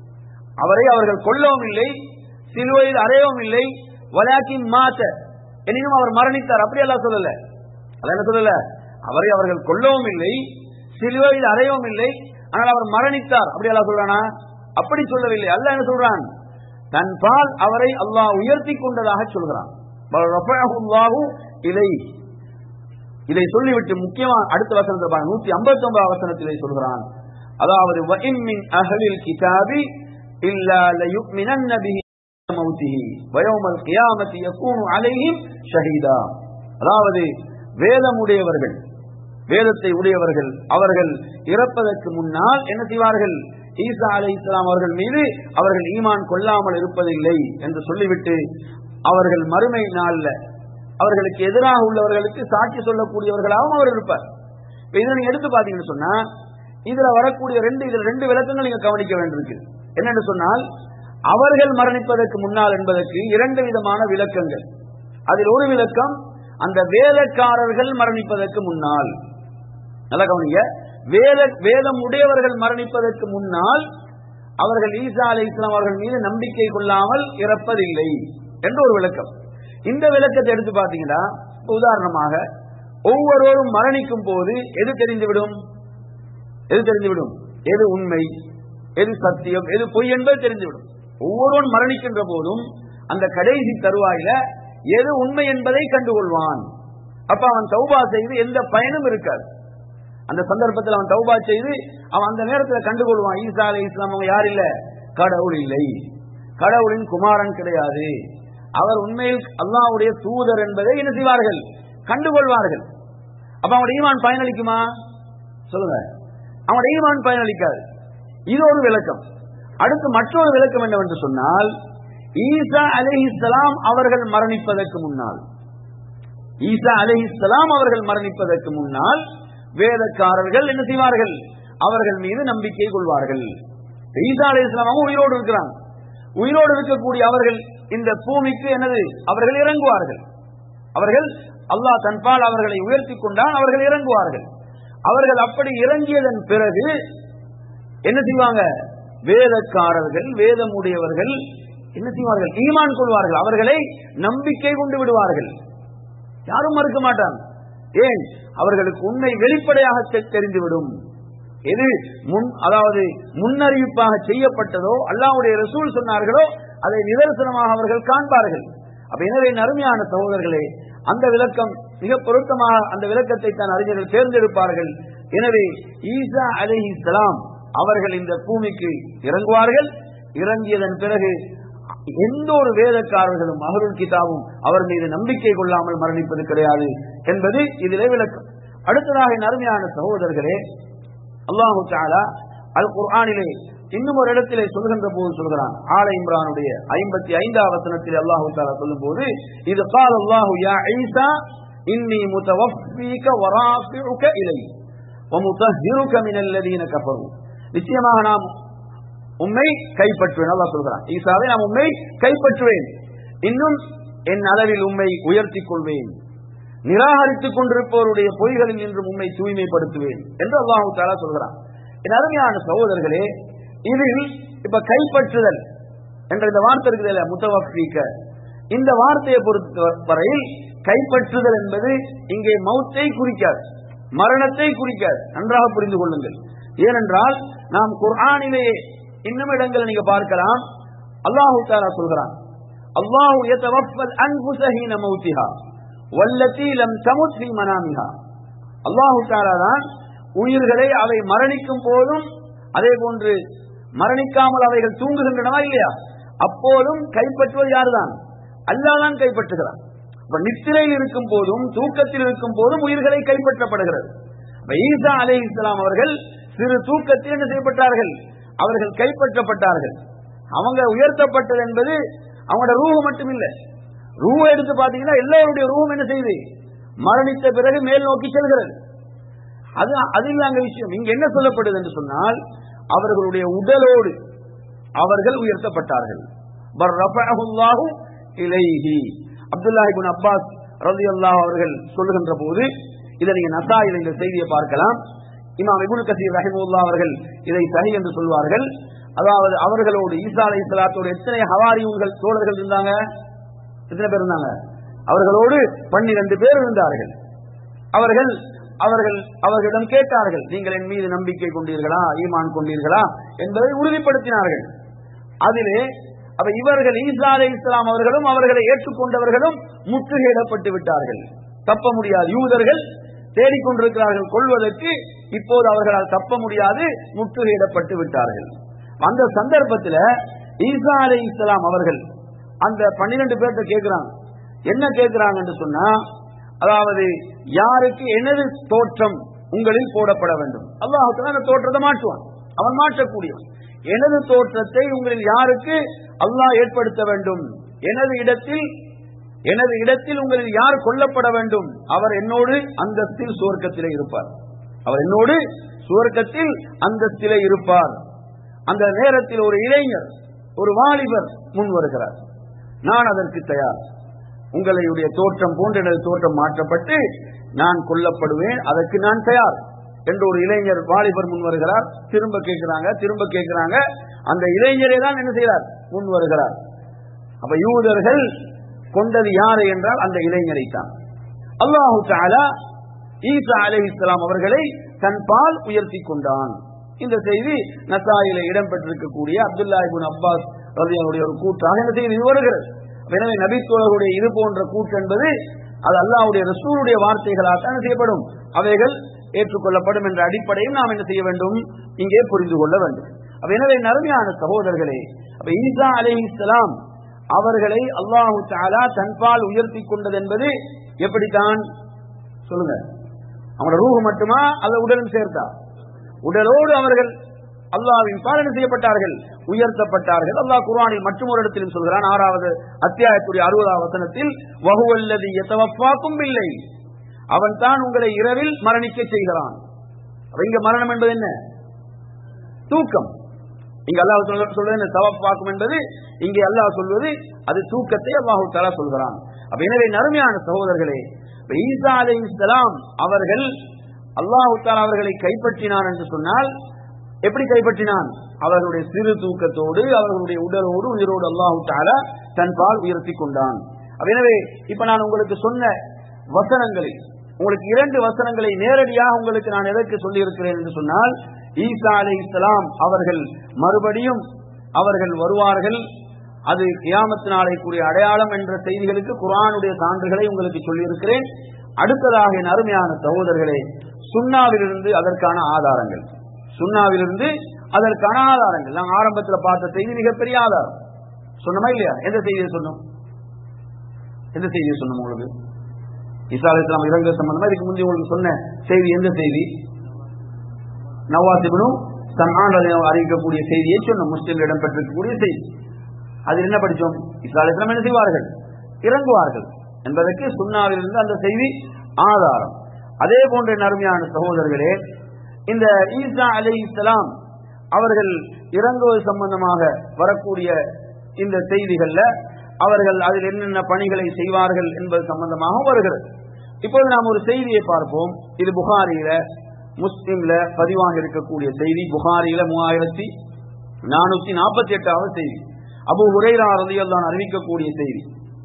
அவரை அவர்கள் கொல்லவும் இல்லை சிலுவையில் அறையவும் இல்லை வலாக்கின் மாத்த எனினும் அவர் மரணித்தார் அப்படி எல்லாம் சொல்லல அதான் என்ன சொல்லல அவரை அவர்கள் கொல்லவும் இல்லை சிலுவையில் அறையவும் இல்லை ஆனால் அவர் மரணித்தார் அப்படி எல்லாம் சொல்றானா அப்படி சொல்லவில்லை அல்ல என்ன சொல்றான் தன் பால் அவரை அல்லாஹ் உயர்த்தி கொண்டதாக சொல்கிறான் பல் ரஃபஅஹு அல்லாஹு இலை இதை சொல்லிவிட்டு முக்கியமா அடுத்த வசனத்தை பாருங்க நூத்தி ஐம்பத்தி ஒன்பது வசனத்திலே சொல்கிறான் அதாவது وَإِن مِّنْ أَهْلِ الْكِتَابِ إِلَّا لَيُؤْمِنَنَّ بِهِ مَوْتِهِ وَيَوْمَ الْقِيَامَةِ يَكُونُ عَلَيْهِمْ شَهِيدًا அதாவது வேதமுடையவர்கள் வேதத்தை உடையவர்கள் அவர்கள் இறப்பதற்கு முன்னால் என்ன செய்வார்கள் ஈசா அலை இஸ்லாம் அவர்கள் மீது அவர்கள் ஈமான் கொள்ளாமல் இருப்பதில்லை என்று சொல்லிவிட்டு அவர்கள் மறுமை நாள்ல அவர்களுக்கு எதிராக உள்ளவர்களுக்கு சாட்சி சொல்லக்கூடியவர்களாகவும் அவர் இருப்பார் இப்ப இதை நீங்க எடுத்து பாத்தீங்கன்னு சொன்னா இதுல வரக்கூடிய ரெண்டு இதுல ரெண்டு விளக்கங்கள் நீங்க கவனிக்க வேண்டியிருக்கு என்னன்னு சொன்னால் அவர்கள் மரணிப்பதற்கு முன்னால் என்பதற்கு இரண்டு விதமான விளக்கங்கள் அதில் ஒரு விளக்கம் அந்த வேதக்காரர்கள் மரணிப்பதற்கு முன்னால் நல்லா கவனிங்க வேத வேதம் உடையவர்கள் மரணிப்பதற்கு முன்னால் அவர்கள் ஈசா அலை இஸ்லாம் அவர்கள் மீது நம்பிக்கை கொள்ளாமல் இறப்பதில்லை என்று ஒரு விளக்கம் இந்த விளக்கத்தை எடுத்து பார்த்தீங்கன்னா இப்ப உதாரணமாக ஒவ்வொருவரும் மரணிக்கும் போது எது தெரிந்துவிடும் எது தெரிந்துவிடும் எது உண்மை எது சத்தியம் எது பொய் என்பது தெரிந்துவிடும் ஒவ்வொருவன் மரணிக்கின்ற போதும் அந்த கடைசி தருவாயில எது உண்மை என்பதை கண்டுகொள்வான் அப்ப அவன் தௌபா செய்து எந்த பயனும் இருக்காது அந்த சந்தர்ப்பத்தில் அவன் தௌபா செய்து அவன் அந்த நேரத்தில் கண்டுகொள்வான் ஈசா அலை இஸ்லாம் அவங்க யார் இல்ல கடவுள் இல்லை கடவுளின் குமாரன் கிடையாது அவர் உண்மையில் அல்லாஹ்வுடைய தூதர் என்பதை என்ன செய்வார்கள் கண்டுகொள்வார்கள் அப்ப அவனுடைய ஈமான் பயனளிக்குமா சொல்லுங்க அவனுடைய ஈமான் பயனளிக்காது இது ஒரு விளக்கம் அடுத்து மற்றொரு விளக்கம் என்னவென்று சொன்னால் ஈசா அலிஹிஸ்லாம் அவர்கள் மரணிப்பதற்கு முன்னால் ஈசா அலிஹிஸ்லாம் அவர்கள் மரணிப்பதற்கு முன்னால் வேதக்காரர்கள் என்ன செய்வார்கள் அவர்கள் மீது நம்பிக்கை கொள்வார்கள் ஈசா அலி இஸ்லாம் உயிரோடு இருக்கிறாங்க உயிரோடு இருக்கக்கூடிய அவர்கள் இந்த பூமிக்கு என்னது அவர்கள் இறங்குவார்கள் அவர்கள் அல்லாஹ் தன்பால் அவர்களை உயர்த்தி கொண்டால் அவர்கள் இறங்குவார்கள் அவர்கள் அப்படி இறங்கியதன் பிறகு என்ன செய்வாங்க வேதக்காரர்கள் வேதமுடையவர்கள் என்ன செய்வார்கள் ஈமான் கொள்வார்கள் அவர்களை நம்பிக்கை கொண்டு விடுவார்கள் யாரும் மறுக்க மாட்டாங்க ஏன் அவர்களுக்கு உண்மை வெளிப்படையாக தெ- தெரிந்துவிடும் எது முன் அதாவது முன்னறிவிப்பாக செய்யப்பட்டதோ அல்லாஹ்வுடைய ரசூல் சொன்னார்களோ அதை நிதர்சனமாக அவர்கள் காண்பார்கள் அப்ப எனவே நறுமையான சகோதரர்களே அந்த விளக்கம் மிக பொருத்தமாக அந்த விளக்கத்தை தான் அறிஞர்கள் தேர்ந்தெடுப்பார்கள் எனவே ஈசா அலிஹிஸ்லாம் அவர்கள் இந்த பூமிக்கு இறங்குவார்கள் இறங்கியதன் பிறகு எந்த ஒரு வேதக்காரர்களும் அகருள் கிதாபும் அவர் மீது நம்பிக்கை கொள்ளாமல் மரணிப்பது கிடையாது என்பது இதிலே விளக்கம் அடுத்ததாக என் அருமையான சகோதரர்களே அல்லாஹு தாலா அல் குர்ஆனிலே இன்னும் ஒரு இடத்திலே சொல்கின்ற போது சொல்கிறான் ஆல இம்ரானுடைய ஐம்பத்தி ஐந்தாவது வசனத்தில் அல்லாஹு தாலா சொல்லும் போது இது கால் அல்லாஹு யா ஈசா இன்னி முத்தவஃபீக வராஃபிஉக இலை வமுத்தஹிருக மினல் லதீன கஃபரு நிச்சயமாக நாம் உம்மை கைப்பற்றுவேன் அல்லாஹ் சொல்கிறான் ஈசாவை நான் உம்மை கைப்பற்றுவேன் இன்னும் என் அளவில் உம்மை உயர்த்திக் கொள்வேன் நிராகரித்துக் கொண்டிருப்பவருடைய பொய்களில் நின்று உண்மை தூய்மைப்படுத்துவேன் என்று அல்லாஹு தாலா சொல்கிறான் என் அருமையான சகோதரர்களே இதில் இப்ப கைப்பற்றுதல் என்ற இந்த வார்த்தை இருக்குதுல்ல முத்தவஃபீக்க இந்த வார்த்தையை பொறுத்த வரையில் கைப்பற்றுதல் என்பது இங்கே மௌத்தை குறிக்காது மரணத்தை குறிக்காது நன்றாக புரிந்து கொள்ளுங்கள் ஏனென்றால் நாம் குர்ஆனிலே இன்னும் இடங்களை நீங்க பார்க்கலாம் அல்லாஹு தாலா சொல்கிறான் அல்லாஹு யதவஃபல் அன்ஃபுஸ ஹீன மௌத்திஹா வல்லத்தி லம் தமுத் ஃபீ மனாமிஹா அல்லாஹு தாலா தான் உயிர்களை அவை மரணிக்கும் போதும் அதே போன்று மரணிக்காமல் அவைகள் தூங்குகின்றனவா இல்லையா அப்போதும் கைப்பற்றுவது யாருதான் அல்லாஹ் தான் கைப்பற்றுகிறான் இப்ப நித்திரையில் இருக்கும் போதும் தூக்கத்தில் இருக்கும் போதும் உயிர்களை கைப்பற்றப்படுகிறது இப்ப ஈசா அலை இஸ்லாம் அவர்கள் சிறு தூக்கத்தில் என்ன செய்யப்பட்டார்கள் அவர்கள் கைப்பற்றப்பட்டார்கள் அவங்க உயர்த்தப்பட்டது என்பது அவங்களோட ரூஹு மட்டும் இல்ல ரூஹ எடுத்து பாத்தீங்கன்னா எல்லாருடைய ரூஹம் என்ன செய்யுது மரணித்த பிறகு மேல் நோக்கி செல்கிறது அது அது இல்ல அங்க விஷயம் இங்க என்ன சொல்லப்படுது என்று சொன்னால் அவர்களுடைய உடலோடு அவர்கள் உயர்த்தப்பட்டார்கள் அப்துல்லா இபின் அப்பாஸ் ரதி அல்லாஹ் அவர்கள் சொல்லுகின்ற போது இதை நீங்க நசாயில் இந்த செய்தியை பார்க்கலாம் இமாம் இபுல் கசீர் ரஹிமுல்லா அவர்கள் இதை சரி என்று சொல்வார்கள் அதாவது அவர்களோடு ஈசா அலை சலாத்தோடு எத்தனை ஹவாரியூன்கள் தோழர்கள் இருந்தாங்க எத்தனை பேர் இருந்தாங்க அவர்களோடு பன்னிரண்டு பேர் இருந்தார்கள் அவர்கள் அவர்கள் அவர்களிடம் கேட்டார்கள் நீங்கள் என் மீது நம்பிக்கை கொண்டீர்களா ஈமான் கொண்டீர்களா என்பதை உறுதிப்படுத்தினார்கள் அதிலே அப்ப இவர்கள் ஈசா அலை இஸ்லாம் அவர்களும் அவர்களை ஏற்றுக்கொண்டவர்களும் முற்றுகையிடப்பட்டு விட்டார்கள் தப்ப முடியாது யூதர்கள் தேடிக்கொண்டிருக்கிறார்கள் கொள்வதற்கு இப்போது அவர்களால் தப்ப முடியாது முற்றுகையிடப்பட்டு விட்டார்கள் அந்த சந்தர்ப்பத்தில் ஈசா அலை இஸ்லாம் அவர்கள் அந்த பன்னிரண்டு பேர்த்த கேட்கிறாங்க என்ன கேட்கிறாங்க என்று சொன்னா அதாவது யாருக்கு எனது தோற்றம் உங்களில் போடப்பட வேண்டும் அல்லாஹுக்கு அந்த தோற்றத்தை மாற்றுவான் அவன் மாற்றக்கூடியவன் எனது தோற்றத்தை உங்களில் யாருக்கு அல்லாஹ் ஏற்படுத்த வேண்டும் எனது இடத்தில் எனது இடத்தில் உங்களில் யார் கொல்லப்பட வேண்டும் அவர் என்னோடு அந்தஸ்தில் சுவர்க்கத்திலே இருப்பார் அவர் என்னோடு சுவர்க்கத்தில் அந்தஸ்திலே இருப்பார் அந்த நேரத்தில் ஒரு இளைஞர் ஒரு வாலிபர் முன் வருகிறார் நான் அதற்கு தயார் உங்களுடைய தோற்றம் போன்ற எனது தோற்றம் மாற்றப்பட்டு நான் கொல்லப்படுவேன் அதற்கு நான் தயார் என்று ஒரு இளைஞர் வாலிபர் முன் வருகிறார் திரும்ப கேட்கிறாங்க திரும்ப கேட்கிறாங்க அந்த இளைஞரே தான் என்ன செய்கிறார் முன் வருகிறார் அப்ப யூதர்கள் கொண்டது யாரை என்றால் அந்த இளைஞரை தான் அல்லாஹு தாலா ஈசா அலி இஸ்லாம் அவர்களை தன் பால் உயர்த்தி கொண்டான் இந்த செய்தி நசாயில இடம்பெற்றிருக்கக்கூடிய அப்துல்லா இபுன் அப்பாஸ் ரலியனுடைய ஒரு கூற்றாக இந்த செய்தி வருகிறது எனவே நபித்தோழருடைய இது போன்ற கூற்று என்பது அது அல்லாவுடைய ரசூலுடைய வார்த்தைகளாக தான் செய்யப்படும் அவைகள் ஏற்றுக்கொள்ளப்படும் என்ற அடிப்படையில் நாம் என்ன செய்ய வேண்டும் இங்கே புரிந்து கொள்ள வேண்டும் எனவே நறுமையான சகோதரர்களே அப்ப ஈசா அலி இஸ்லாம் அவர்களை அல்லாஹு தாலா தன்பால் உயர்த்தி கொண்டது என்பது எப்படித்தான் சொல்லுங்க அவங்களோட ரூஹு மட்டுமா அல்ல உடலும் சேர்த்தா உடலோடு அவர்கள் அல்லாவின் பாலனை செய்யப்பட்டார்கள் உயர்த்தப்பட்டார்கள் அல்லாஹ் குர்ஆனில் மற்றும் ஒரு இடத்திலும் சொல்கிறான் ஆறாவது அத்தியாயத்துடைய அறுபதாவது வசனத்தில் வகுவல்லதி எத்தவப்பாக்கும் இல்லை அவன் தான் உங்களை இரவில் மரணிக்க செய்கிறான் இங்க மரணம் என்பது என்ன தூக்கம் இங்க அல்லாஹ் சொல்ல சொல்வது தவப்பாக்கும் என்பது இங்கே அல்லாஹ் சொல்வது அது தூக்கத்தை அல்லாஹு தாலா சொல்கிறான் அப்ப எனவே நறுமையான சகோதரர்களே ஈசா அலை இஸ்லாம் அவர்கள் அல்லாஹு தாலா அவர்களை கைப்பற்றினான் என்று சொன்னால் எப்படி கைப்பற்றினான் அவர்களுடைய சிறு தூக்கத்தோடு அவர்களுடைய உடலோடு உயிரோடு அல்லாஹு தாலா தன் பால் உயர்த்தி கொண்டான் எனவே இப்ப நான் உங்களுக்கு சொன்ன வசனங்களை உங்களுக்கு இரண்டு வசனங்களை நேரடியாக உங்களுக்கு நான் எதற்கு சொல்லி இருக்கிறேன் என்று சொன்னால் ஈசா அலை இஸ்லாம் அவர்கள் மறுபடியும் அவர்கள் வருவார்கள் அது கியாமத்து நாளை கூடிய அடையாளம் என்ற செய்திகளுக்கு குரானுடைய சான்றுகளை உங்களுக்கு சொல்லியிருக்கிறேன் அடுத்ததாக என் அருமையான சகோதரர்களே சுண்ணாவிலிருந்து அதற்கான ஆதாரங்கள் சுண்ணாவிலிருந்து அதற்கான ஆதாரங்கள் நாங்கள் ஆரம்பத்தில் பார்த்த செய்தி மிகப்பெரிய ஆதாரம் சொன்னோமா இல்லையா எந்த செய்தியை சொன்னோம் எந்த செய்தியை சொன்னோம் உங்களுக்கு இசா அலி இஸ்லாம் இறங்க சம்பந்தமா இதுக்கு முந்தைய உங்களுக்கு சொன்ன செய்தி எந்த செய்தி நவாசிபனும் சன்ஆன் அறிவிக்கக்கூடிய செய்தியை சொன்னோம் முஸ்லீம்ல இடம்பெற்றிருக்கக்கூடிய செய்தி அது என்ன படிச்சோம் இஸ்லா அலி இஸ்லாம் என்ன செய்வார்கள் இறங்குவார்கள் என்பதற்கு சுண்ணாவிலிருந்து அந்த செய்தி ஆதாரம் அதே போன்ற நறுமையான சகோதரர்களே இந்த ஈசா அலி இஸ்லாம் அவர்கள் இறங்குவது சம்பந்தமாக வரக்கூடிய இந்த செய்திகள்ல அவர்கள் அதில் என்னென்ன பணிகளை செய்வார்கள் என்பது சம்பந்தமாக வருகிறது இப்போது நாம் ஒரு செய்தியை பார்ப்போம் இது புகாரியில முஸ்லிம்ல பதிவாக இருக்கக்கூடிய செய்தி புகாரியில மூவாயிரத்தி நானூத்தி நாற்பத்தி எட்டாவது செய்தி அபு உரைரா ரதியல்லான் அறிவிக்கக்கூடிய செய்தி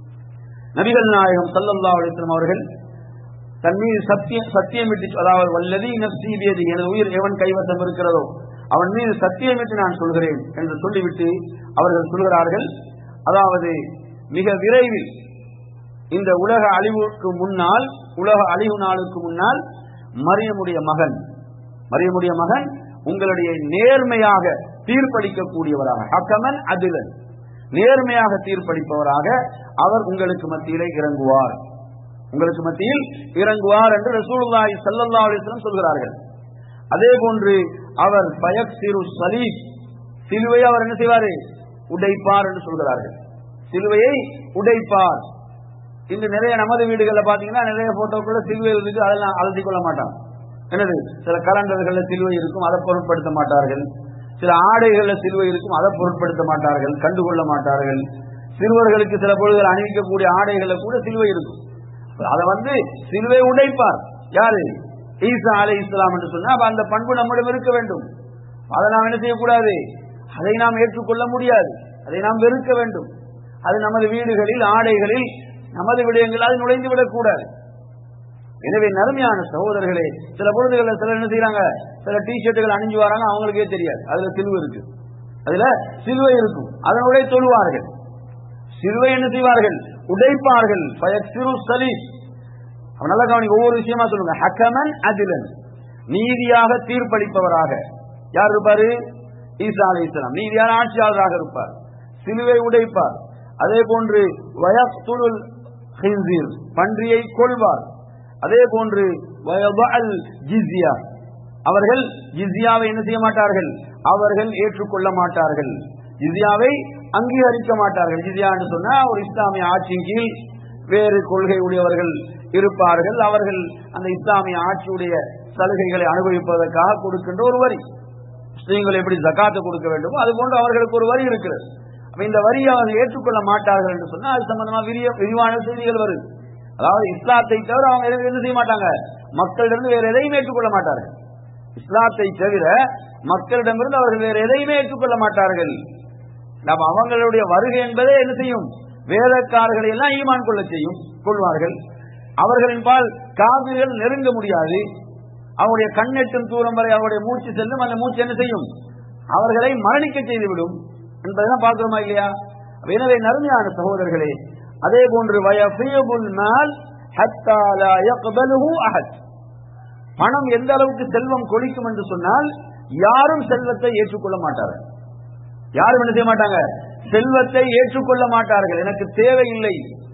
நபிகள் நாயகம் சல்லல்லா அலிஸ்லாம் அவர்கள் தன் மீது சத்தியம் சத்தியமிட்டு அதாவது வல்லதி நப்சீபியது எனது உயிர் எவன் கைவசம் இருக்கிறதோ அவன் மீது சத்தியமிட்டு நான் சொல்கிறேன் என்று சொல்லிவிட்டு அவர்கள் சொல்கிறார்கள் அதாவது மிக விரைவில் இந்த உலக அழிவுக்கு முன்னால் உலக அழிவு நாளுக்கு முன்னால் மரியமுடைய மகன் மரியமுடைய மகன் உங்களுடைய நேர்மையாக தீர்ப்பளிக்கக்கூடியவராக ஹக்கமன் அதிலன் நேர்மையாக தீர்ப்பளிப்பவராக அவர் உங்களுக்கு மத்தியிலே இறங்குவார் உங்களுக்கு மத்தியில் இறங்குவார் என்று ரசூலுல்லாஹி ஸல்லல்லாஹு அலைஹி வஸல்லம் சொல்கிறார்கள் அதே போன்று அவர் பயக்சிரு சலீப் சிலுவை அவர் என்ன செய்வாரு உடைப்பார் என்று சொல்கிறார்கள் சிலுவையை உடைப்பார் இன்று நிறைய நமது வீடுகளில் பாத்தீங்கன்னா நிறைய போட்டோக்குள்ள சிலுவை இருக்கு அதெல்லாம் அழுத்தி கொள்ள மாட்டான் என்னது சில கலண்டர்கள்ல சிலுவை இருக்கும் அதை பொருட்படுத்த மாட்டார்கள் சில ஆடைகள்ல சிலுவை இருக்கும் அதை பொருட்படுத்த மாட்டார்கள் கண்டுகொள்ள மாட்டார்கள் சிறுவர்களுக்கு சில பொழுதுகள் அணிவிக்கக்கூடிய ஆடைகள்ல கூட சிலுவை இருக்கும் அதை வந்து சிலுவை உடைப்பார் யாரு ஈசா அலை இஸ்லாம் என்று சொன்னா அப்ப அந்த பண்பு நம்மிடம் இருக்க வேண்டும் அதை நாம் என்ன செய்யக்கூடாது அதை நாம் ஏற்றுக்கொள்ள முடியாது அதை நாம் வெறுக்க வேண்டும் அது நமது வீடுகளில் ஆடைகளில் நமது விடயங்கள் அது நுழைந்து விடக்கூடாது எனவே நறுமையான சகோதரர்களே சில பொழுதுகளில் சிலர் என்ன செய்யறாங்க சில டி ஷர்ட்டுகள் அணிஞ்சு வராங்க அவங்களுக்கே தெரியாது அதுல சிலுவை இருக்கு அதுல சிலுவை இருக்கும் அதனுடைய தொழுவார்கள் சிலுவை என்ன செய்வார்கள் உடைப்பார்கள் பயசிறு சலி நல்ல கவனி ஒவ்வொரு விஷயமா சொல்லுங்க ஹக்கமன் அதிலன் நீதியாக தீர்ப்பளிப்பவராக யார் இருப்பாரு ஈசா அலி இஸ்லாம் நீதியான ஆட்சியாளராக இருப்பார் சிலுவை உடைப்பார் அதே போன்று வயசுல் ஹின்சீர் பன்றியை கொள்வார் அதே போன்று வயபஅல் ஜிஸ்யா அவர்கள் ஜிஸ்யாவை என்ன செய்ய மாட்டார்கள் அவர்கள் ஏற்றுக்கொள்ள மாட்டார்கள் ஜிஸ்யாவை அங்கீகரிக்க மாட்டார்கள் ஜிஸ்யா என்று சொன்னா ஒரு இஸ்லாமிய ஆட்சியின் கீழ் வேறு கொள்கை உடையவர்கள் இருப்பார்கள் அவர்கள் அந்த இஸ்லாமிய ஆட்சியுடைய சலுகைகளை அனுபவிப்பதற்காக கொடுக்கின்ற ஒரு வரி முஸ்லீம்கள் எப்படி ஜக்காத்து கொடுக்க வேண்டுமோ அது போன்று அவர்களுக்கு ஒரு வரி இருக்கிறது அப்ப இந்த வரியை அவர்கள் ஏற்றுக்கொள்ள மாட்டார்கள் என்று சொன்னா அது சம்பந்தமா விரிய விரிவான செய்திகள் வருது அதாவது இஸ்லாத்தை தவிர அவங்க எதுவும் என்ன செய்ய மாட்டாங்க மக்களிடமிருந்து வேற எதையும் ஏற்றுக்கொள்ள மாட்டார்கள் இஸ்லாத்தை தவிர மக்களிடமிருந்து அவர்கள் வேற எதையுமே ஏற்றுக்கொள்ள மாட்டார்கள் நம்ம அவங்களுடைய வருகை என்பதே என்ன செய்யும் வேதக்காரர்களை எல்லாம் ஈமான் கொள்ள செய்யும் கொள்வார்கள் அவர்களின் பால் காவிர்கள் நெருங்க முடியாது அவருடைய கண்ணெட்டும் தூரம் வரை அவருடைய மூச்சு செல்லும் அந்த மூச்சு என்ன செய்யும் அவர்களை மரணிக்க செய்துவிடும் என்பதெல்லாம் பார்க்கிறோமா இல்லையா எனவே நறுமையான சகோதரர்களே அதே போன்று வயஃபியபுல் மால் ஹத்தா லா யக்பலுஹு அஹத் பணம் எந்த அளவுக்கு செல்வம் கொளிக்கும் என்று சொன்னால் யாரும் செல்வத்தை ஏற்றுக்கொள்ள மாட்டார்கள் யாரும் என்ன செய்ய மாட்டாங்க செல்வத்தை ஏற்றுக்கொள்ள மாட்டார்கள் எனக்கு தேவையில்லை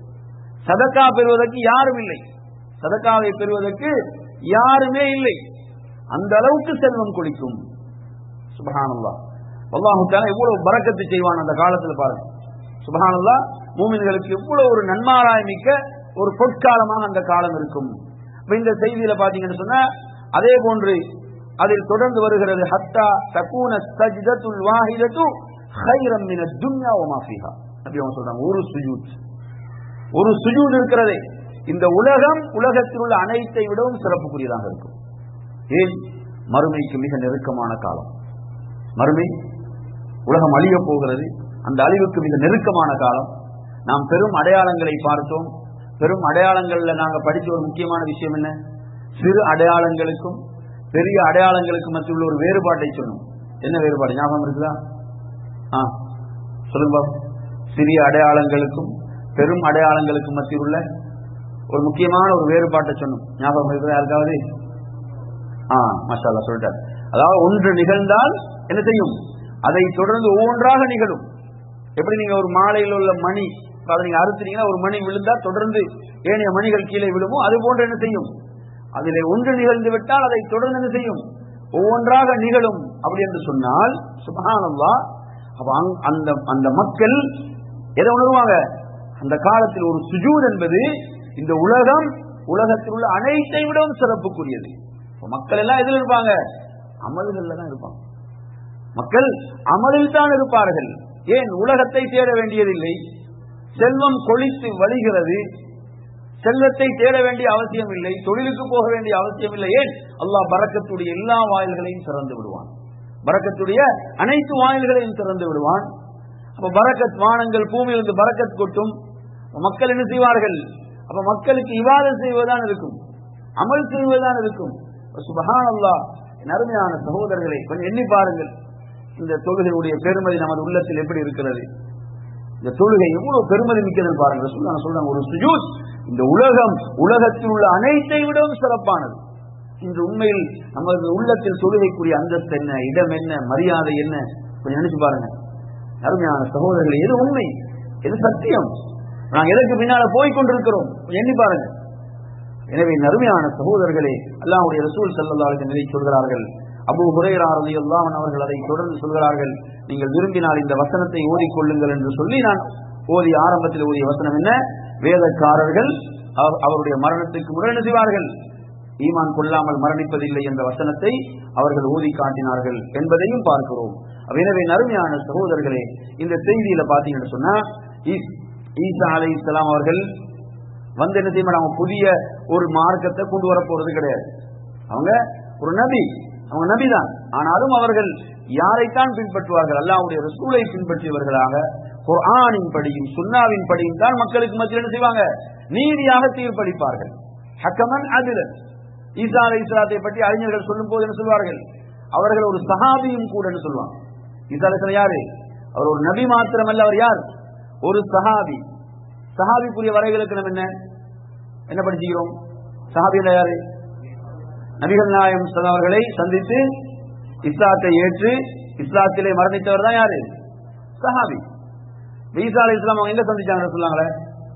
சதக்கா பெறுவதற்கு யாரும் இல்லை சதக்காவை பெறுவதற்கு யாருமே இல்லை அந்த அளவுக்கு செல்வம் கொளிக்கும் சுபஹானல்லா அல்லாஹு தாலா எவ்வளவு பறக்கத்து செய்வான் அந்த காலத்துல பாருங்க சுபஹானல்லா மூமின்களுக்கு எவ்வளவு ஒரு நன்மாராய் மிக்க ஒரு பொற்காலமாக அந்த காலம் இருக்கும் இப்ப இந்த செய்தியில பாத்தீங்கன்னு சொன்னா அதே போன்று அதில் தொடர்ந்து வருகிறது ஹத்தா தக்கூன சஜ்தத்துல் வாஹிதத்து ஹைரம் மின துன்யா வமா ஃபீஹா அப்படி அவங்க சொல்றாங்க ஒரு சுஜூத் ஒரு சுஜூத் இருக்கிறதே இந்த உலகம் உலகத்தில் உள்ள அனைத்தை விடவும் சிறப்புக்குரியதாக இருக்கும் ஏன் மறுமைக்கு மிக நெருக்கமான காலம் மறுமை உலகம் அழிய போகிறது அந்த அழிவுக்கு மிக நெருக்கமான காலம் நாம் பெரும் அடையாளங்களை பார்த்தோம் பெரும் அடையாளங்கள்ல நாங்க படிச்ச ஒரு முக்கியமான விஷயம் என்ன சிறு அடையாளங்களுக்கும் பெரிய அடையாளங்களுக்கு மத்தியில் உள்ள ஒரு வேறுபாட்டை சொன்னோம் என்ன வேறுபாடு ஞாபகம் இருக்குதா ஆ சொல்லுங்க பாப்போம். சிறிய அடையாளங்களுக்கும் பெரும் அடையாளங்களுக்கும் மத்தியில் உள்ள ஒரு முக்கியமான ஒரு வேறுபாட்டை சொன்னோம் ஞாபகம் இருக்குதா யாருக்காவது ஆ மஷா அல்லாஹ் சொல்லிட்டார் அதாவது ஒன்று நிகழ்ந்தால் என்ன செய்யும் அதை தொடர்ந்து ஒவ்வொன்றாக நிகழும் எப்படி நீங்க ஒரு மாலையில் உள்ள மணி அதை நீங்க அறுத்துனீங்கன்னா ஒரு மணி விழுந்தா தொடர்ந்து ஏனைய மணிகள் கீழே விழுமோ அது போன்று என்ன செய்யும் அதிலே ஒன்று நிகழ்ந்து விட்டால் அதை தொடர்ந்து என்ன செய்யும் ஒவ்வொன்றாக நிகழும் அப்படி என்று சொன்னால் சுபஹானல்லா அப்ப அங்க- அந்த அந்த மக்கள் எதை உணர்வாங்க அந்த காலத்தில் ஒரு சுஜூத் என்பது இந்த உலகம் உலகத்தில் உள்ள அனைத்தை விடவும் சிறப்புக்குரியது இப்ப மக்கள் எல்லாம் எதில் இருப்பாங்க அமல்கள்ல தான் இருப்பாங்க மக்கள் அமலில் தான் இருப்பார்கள் ஏன் உலகத்தை தேட வேண்டியதில்லை செல்வம் கொளித்து வழிகிறது செல்வத்தை தேட வேண்டிய அவசியம் இல்லை தொழிலுக்கு போக வேண்டிய அவசியம் இல்லை ஏன் அல்லாஹ் பரக்கத்துடைய எல்லா வாயில்களையும் திறந்து விடுவான் பரக்கத்துடைய அனைத்து வாயில்களையும் திறந்து விடுவான் அப்ப பரக்கத் வானங்கள் பூமியிலிருந்து பரக்கத் கொட்டும் அப்ப மக்கள் என்ன செய்வார்கள் அப்ப மக்களுக்கு இவாதம் செய்வதுதான் இருக்கும் அமல் செய்வதுதான் இருக்கும் சுபஹான் அல்லாஹ் அருமையான சகோதரர்களை கொஞ்சம் எண்ணி பாருங்கள் இந்த தொழுகையுடைய பெருமதி நமது உள்ளத்தில் எப்படி இருக்கிறது இந்த தொழுகை எவ்வளவு பெருமதி மிக்கதுன்னு பாருங்க சொல்லுங்க சொல்றாங்க ஒரு சுஜூத் இந்த உலகம் உலகத்தில் உள்ள அனைத்தை விடவும் சிறப்பானது இன்று உண்மையில் நமது உள்ளத்தில் தொழுகைக்குரிய அந்தஸ்து என்ன இடம் என்ன மரியாதை என்ன கொஞ்சம் நினைச்சு பாருங்க அருமையான சகோதரர்கள் எது உண்மை எது சத்தியம் நாங்க எதற்கு பின்னால போய் கொண்டிருக்கிறோம் கொஞ்சம் எண்ணி பாருங்க எனவே இந்த அருமையான சகோதரர்களே அல்லாஹ்வுடைய ரசூல் ஸல்லல்லாஹு அலைஹி வஸல்லம் சொல்கிறார்கள் அபூ ஹுரைரா ரலியல்லாஹு அன்ஹு அவர்கள் அதை தொடர்ந்து சொல்கிறார்கள் நீங்கள் விரும்பினால் இந்த வசனத்தை ஓதிக்கொள்ளுங்கள் என்று சொல்லி நான் ஓதி ஆரம்பத்தில் ஓதிய வசனம் என்ன வேதக்காரர்கள் அவர்- அவருடைய மரணத்துக்கு முறை என்ன செய்வார்கள் ஈமான் கொள்ளாமல் மரணிப்பதில்லை என்ற வசனத்தை அவர்கள் ஓதி காட்டினார்கள் என்பதையும் பார்க்கிறோம் அப்ப எனவே நறுமையான சகோதரர்களே இந்த செய்தியில பாத்தீங்கன்னு சொன்னா ஈஸ்- ஈசா அலை இஸ்லாம் அவர்கள் வந்து என்ன செய்ய மாட்டாங்க புதிய ஒரு மார்க்கத்தை கொண்டு வர போறது கிடையாது அவங்க ஒரு நபி அவங்க நபி தான் ஆனாலும் அவர்கள் யாரைத்தான் பின்பற்றுவார்கள் அல்லாஹ்வுடைய ரசூலை பின்பற்றியவர்களாக குர்ஆனின் படியும் சுன்னாவின் படியும் தான் மக்களுக்கு மத்தியில் என்ன செய்வாங்க நீதியாக தீர்ப்பளிப்பார்கள் ஹக்கமன் அதிலன் ஈசா அலை இஸ்லாத்தை பற்றி அறிஞர்கள் சொல்லும் போது என்ன சொல்வார்கள் அவர்கள் ஒரு சஹாபியும் கூட சொல்லுவாங்க ஈசா அலை யாரு அவர் ஒரு நபி மாத்திரமல்ல அவர் யார் ஒரு சஹாபி சஹாபிக்குரிய வரைவிலக்கணம் என்ன என்ன படிச்சுக்கிறோம் சஹாபியில யாரு நபிகள் நாயம் அவர்களை சந்தித்து இஸ்லாத்தை ஏற்று இஸ்லாத்திலே மரணித்தவர் தான் யாரு சஹாபி ஈசா அலை இஸ்லாம் அவங்க எங்க சந்திச்சாங்க சொல்லாங்களே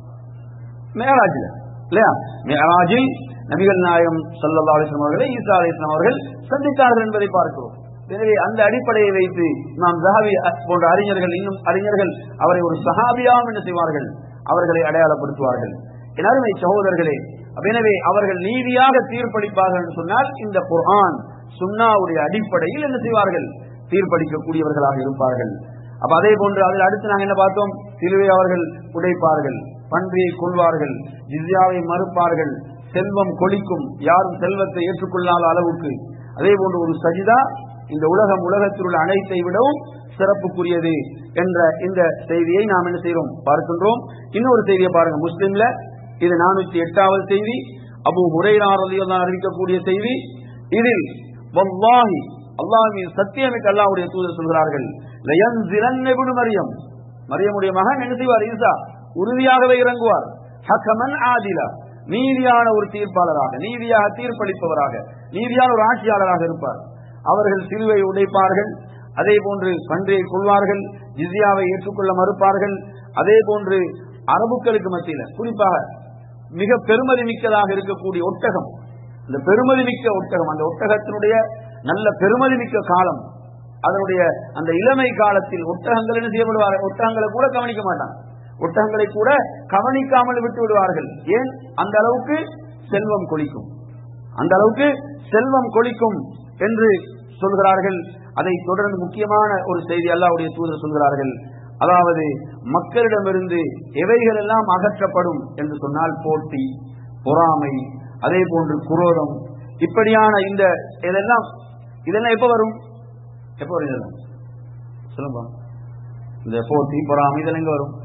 மேராஜில் இல்லையா மேராஜில் நபிகள் நாயம் சல்லா அலிஸ்லாம் அவர்களை ஈசா அலிஸ்லாம் அவர்கள் சந்தித்தார்கள் என்பதை பார்க்கிறோம் எனவே அந்த அடிப்படையை வைத்து நாம் ஜஹாபி போன்ற அறிஞர்கள் இன்னும் அறிஞர்கள் அவரை ஒரு சஹாபியாகவும் என்ன செய்வார்கள் அவர்களை அடையாளப்படுத்துவார்கள் என் அருமை சகோதரர்களே அப்ப எனவே அவர்கள் நீதியாக தீர்ப்பளிப்பார்கள் என்று சொன்னால் இந்த குர்ஆன் சுன்னாவுடைய அடிப்படையில் என்ன செய்வார்கள் தீர்ப்பளிக்கக்கூடியவர்களாக இருப்பார்கள் அப்ப அதே போன்று அதில் அடுத்து நாங்கள் என்ன பார்த்தோம் சிலுவை அவர்கள் உடைப்பார்கள் பன்றியை கொள்வார்கள் ஜிஸ்யாவை மறுப்பார்கள் செல்வம் கொளிக்கும் யாரும் செல்வத்தை ஏற்றுக்கொள்ளாத அளவுக்கு அதே போன்று ஒரு சஜிதா இந்த உலகம் உலகத்தில் உள்ள அனைத்தை விடவும் சிறப்புக்குரியது என்ற இந்த செய்தியை நாம் என்ன செய்கிறோம் பார்க்கின்றோம் இன்னொரு செய்தியை பாருங்க முஸ்லிம்ல இது நானூத்தி எட்டாவது செய்தி அபு ஹுரைராரதியெல்லாம் அறிவிக்கக்கூடிய செய்தி இதில் வல்லாஹி அல்லாஹ்வின் சத்தியமிக்க அல்லாஹ்வுடைய தூதர் சொல்கிறார்கள் லயன்சிலன் இப்னு மரியம் மரியமுடைய மகன் என்ன செய்வார் ஈசா உறுதியாகவே இறங்குவார் ஹக்கமன் ஆதிலா நீதியான ஒரு தீர்ப்பாளராக நீதியாக தீர்ப்பளிப்பவராக நீதியான ஒரு ஆட்சியாளராக இருப்பார் அவர்கள் சிலுவை உடைப்பார்கள் அதே போன்று பன்றியை கொள்வார்கள் ஜிஸ்யாவை ஏற்றுக்கொள்ள மறுப்பார்கள் அதே போன்று அரபுக்களுக்கு மத்தியில குறிப்பாக மிக பெருமதி மிக்கதாக இருக்கக்கூடிய ஒட்டகம் இந்த பெருமதி மிக்க ஒட்டகம் அந்த ஒட்டகத்தினுடைய நல்ல பெருமதி மிக்க காலம் அதனுடைய அந்த இளமை காலத்தில் ஒட்டகங்கள் என்ன செய்யப்படுவார்கள் ஒட்டகங்களை கூட கவனிக்க மாட்டாங்க ஒட்டகங்களை கூட கவனிக்காமல் விட்டு விடுவார்கள் ஏன் அந்த அளவுக்கு செல்வம் கொளிக்கும் அந்த அளவுக்கு செல்வம் கொளிக்கும் என்று சொல்கிறார்கள் அதை தொடர்ந்து முக்கியமான ஒரு செய்தி அல்லாவுடைய தூதர் சொல்கிறார்கள் அதாவது மக்களிடமிருந்து எவைகள் எல்லாம் அகற்றப்படும் என்று சொன்னால் போட்டி பொறாமை அதே போன்று குரோதம் இப்படியான இந்த இதெல்லாம் இதெல்லாம் எப்ப வரும் எப்ப வரும் இதெல்லாம் சொல்லுங்க இந்த போட்டி பொறாமை இதெல்லாம் எங்க வரும்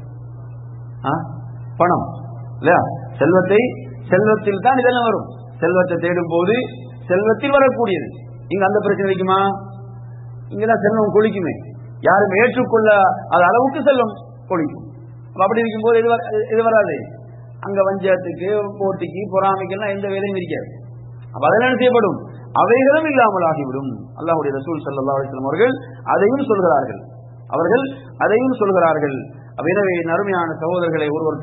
ஆ? பணம் இல்லையா செல்வத்தை செல்வத்தில் தான் இதெல்லாம் வரும் செல்வத்தை தேடும் போது செல்வத்தில் வரக்கூடியது இங்க அந்த பிரச்சனை இருக்குமா இங்கதான் செல்வம் கொளிக்குமே யாரும் ஏற்றுக்கொள்ள அது அளவுக்கு செல்வம் கொளிக்கும் அப்ப அப்படி இருக்கும்போது இது வர- இது வராது அங்க வஞ்சகத்துக்கு போட்டிக்கு பொறாமைக்கெல்லாம் எந்த வேலையும் இருக்காது அப்ப அதெல்லாம் என்ன செய்யப்படும் அவைகளும் இல்லாமல் ஆகிவிடும் அல்லாஹ்வுடைய ரசூல் ஸல்லல்லாஹு அலைஹி வஸல்லம் அவர்கள் அதையும் சொல்கிறார்கள் அவர்கள் அதையும் சொல்கிறார்கள் அப்ப எனவே நறுமையான சகோதரர்களை ஒருவர்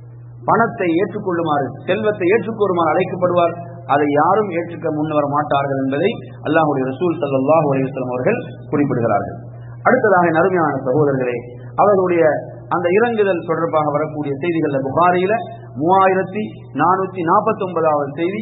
பணத்தை ஏற்றுக்கொள்ளுமாறு செல்வத்தை ஏற்றுக்கொள்ளுமாறு அழைக்கப்படுவார் அதை யாரும் ஏற்றுக்க முன்வர மாட்டார்கள் என்பதை அல்லாஹ்வுடைய ரசூல் ஸல்லல்லாஹு அலைஹி வஸல்லம் அவர்கள் குறிப்பிடுகிறார்கள் அடுத்ததாக நறுமையான சகோதரர்களே அவர்களுடைய அந்த இறங்குதல் தொடர்பாக வரக்கூடிய செய்திகள்ல புகாரியில மூவாயிரத்தி நானூத்தி நாற்பத்தி ஒன்பதாவது செய்தி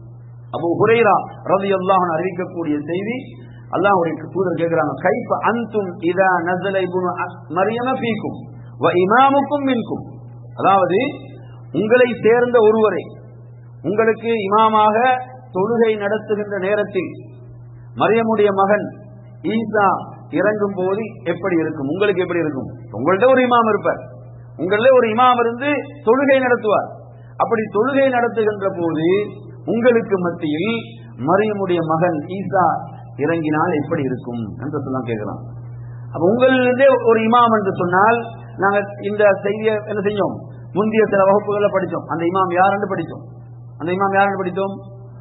அபு ஹுரைரா ரலியல்லாஹு அன்ஹு அறிவிக்கக்கூடிய செய்தி அல்லாஹ்வுடைய தூதர் கேக்குறாங்க கைஃப அன்தும் இதா நஸல இப்னு அ- மரியம ஃபீக்கும் வ இமாமுக்கும் மின்கும் அதாவது உங்களை சேர்ந்த ஒருவரை உங்களுக்கு இமாமாக தொழுகை நடத்துகின்ற நேரத்தில் மரியமுடைய மகன் ஈசா இறங்கும் போது எப்படி இருக்கும் உங்களுக்கு எப்படி இருக்கும் உங்கள்ட்ட ஒரு இமாம் இருப்பார் உங்களில் ஒரு இமாம் இருந்து தொழுகை நடத்துவார் அப்படி தொழுகை நடத்துகின்ற போது உங்களுக்கு மத்தியில் மரியமுடைய மகன் ஈசா இறங்கினால் எப்படி இருக்கும் என்று சொல்லலாம் கேட்கலாம் அப்ப உங்களிலிருந்தே ஒரு இமாம் என்று சொன்னால் நாங்க இந்த செய்தியை என்ன செய்யும் முந்தைய சில வகுப்புகளில் படித்தோம் அந்த இமாம் யாருன்னு படித்தோம் அந்த இமாம் யாருன்னு படித்தோம்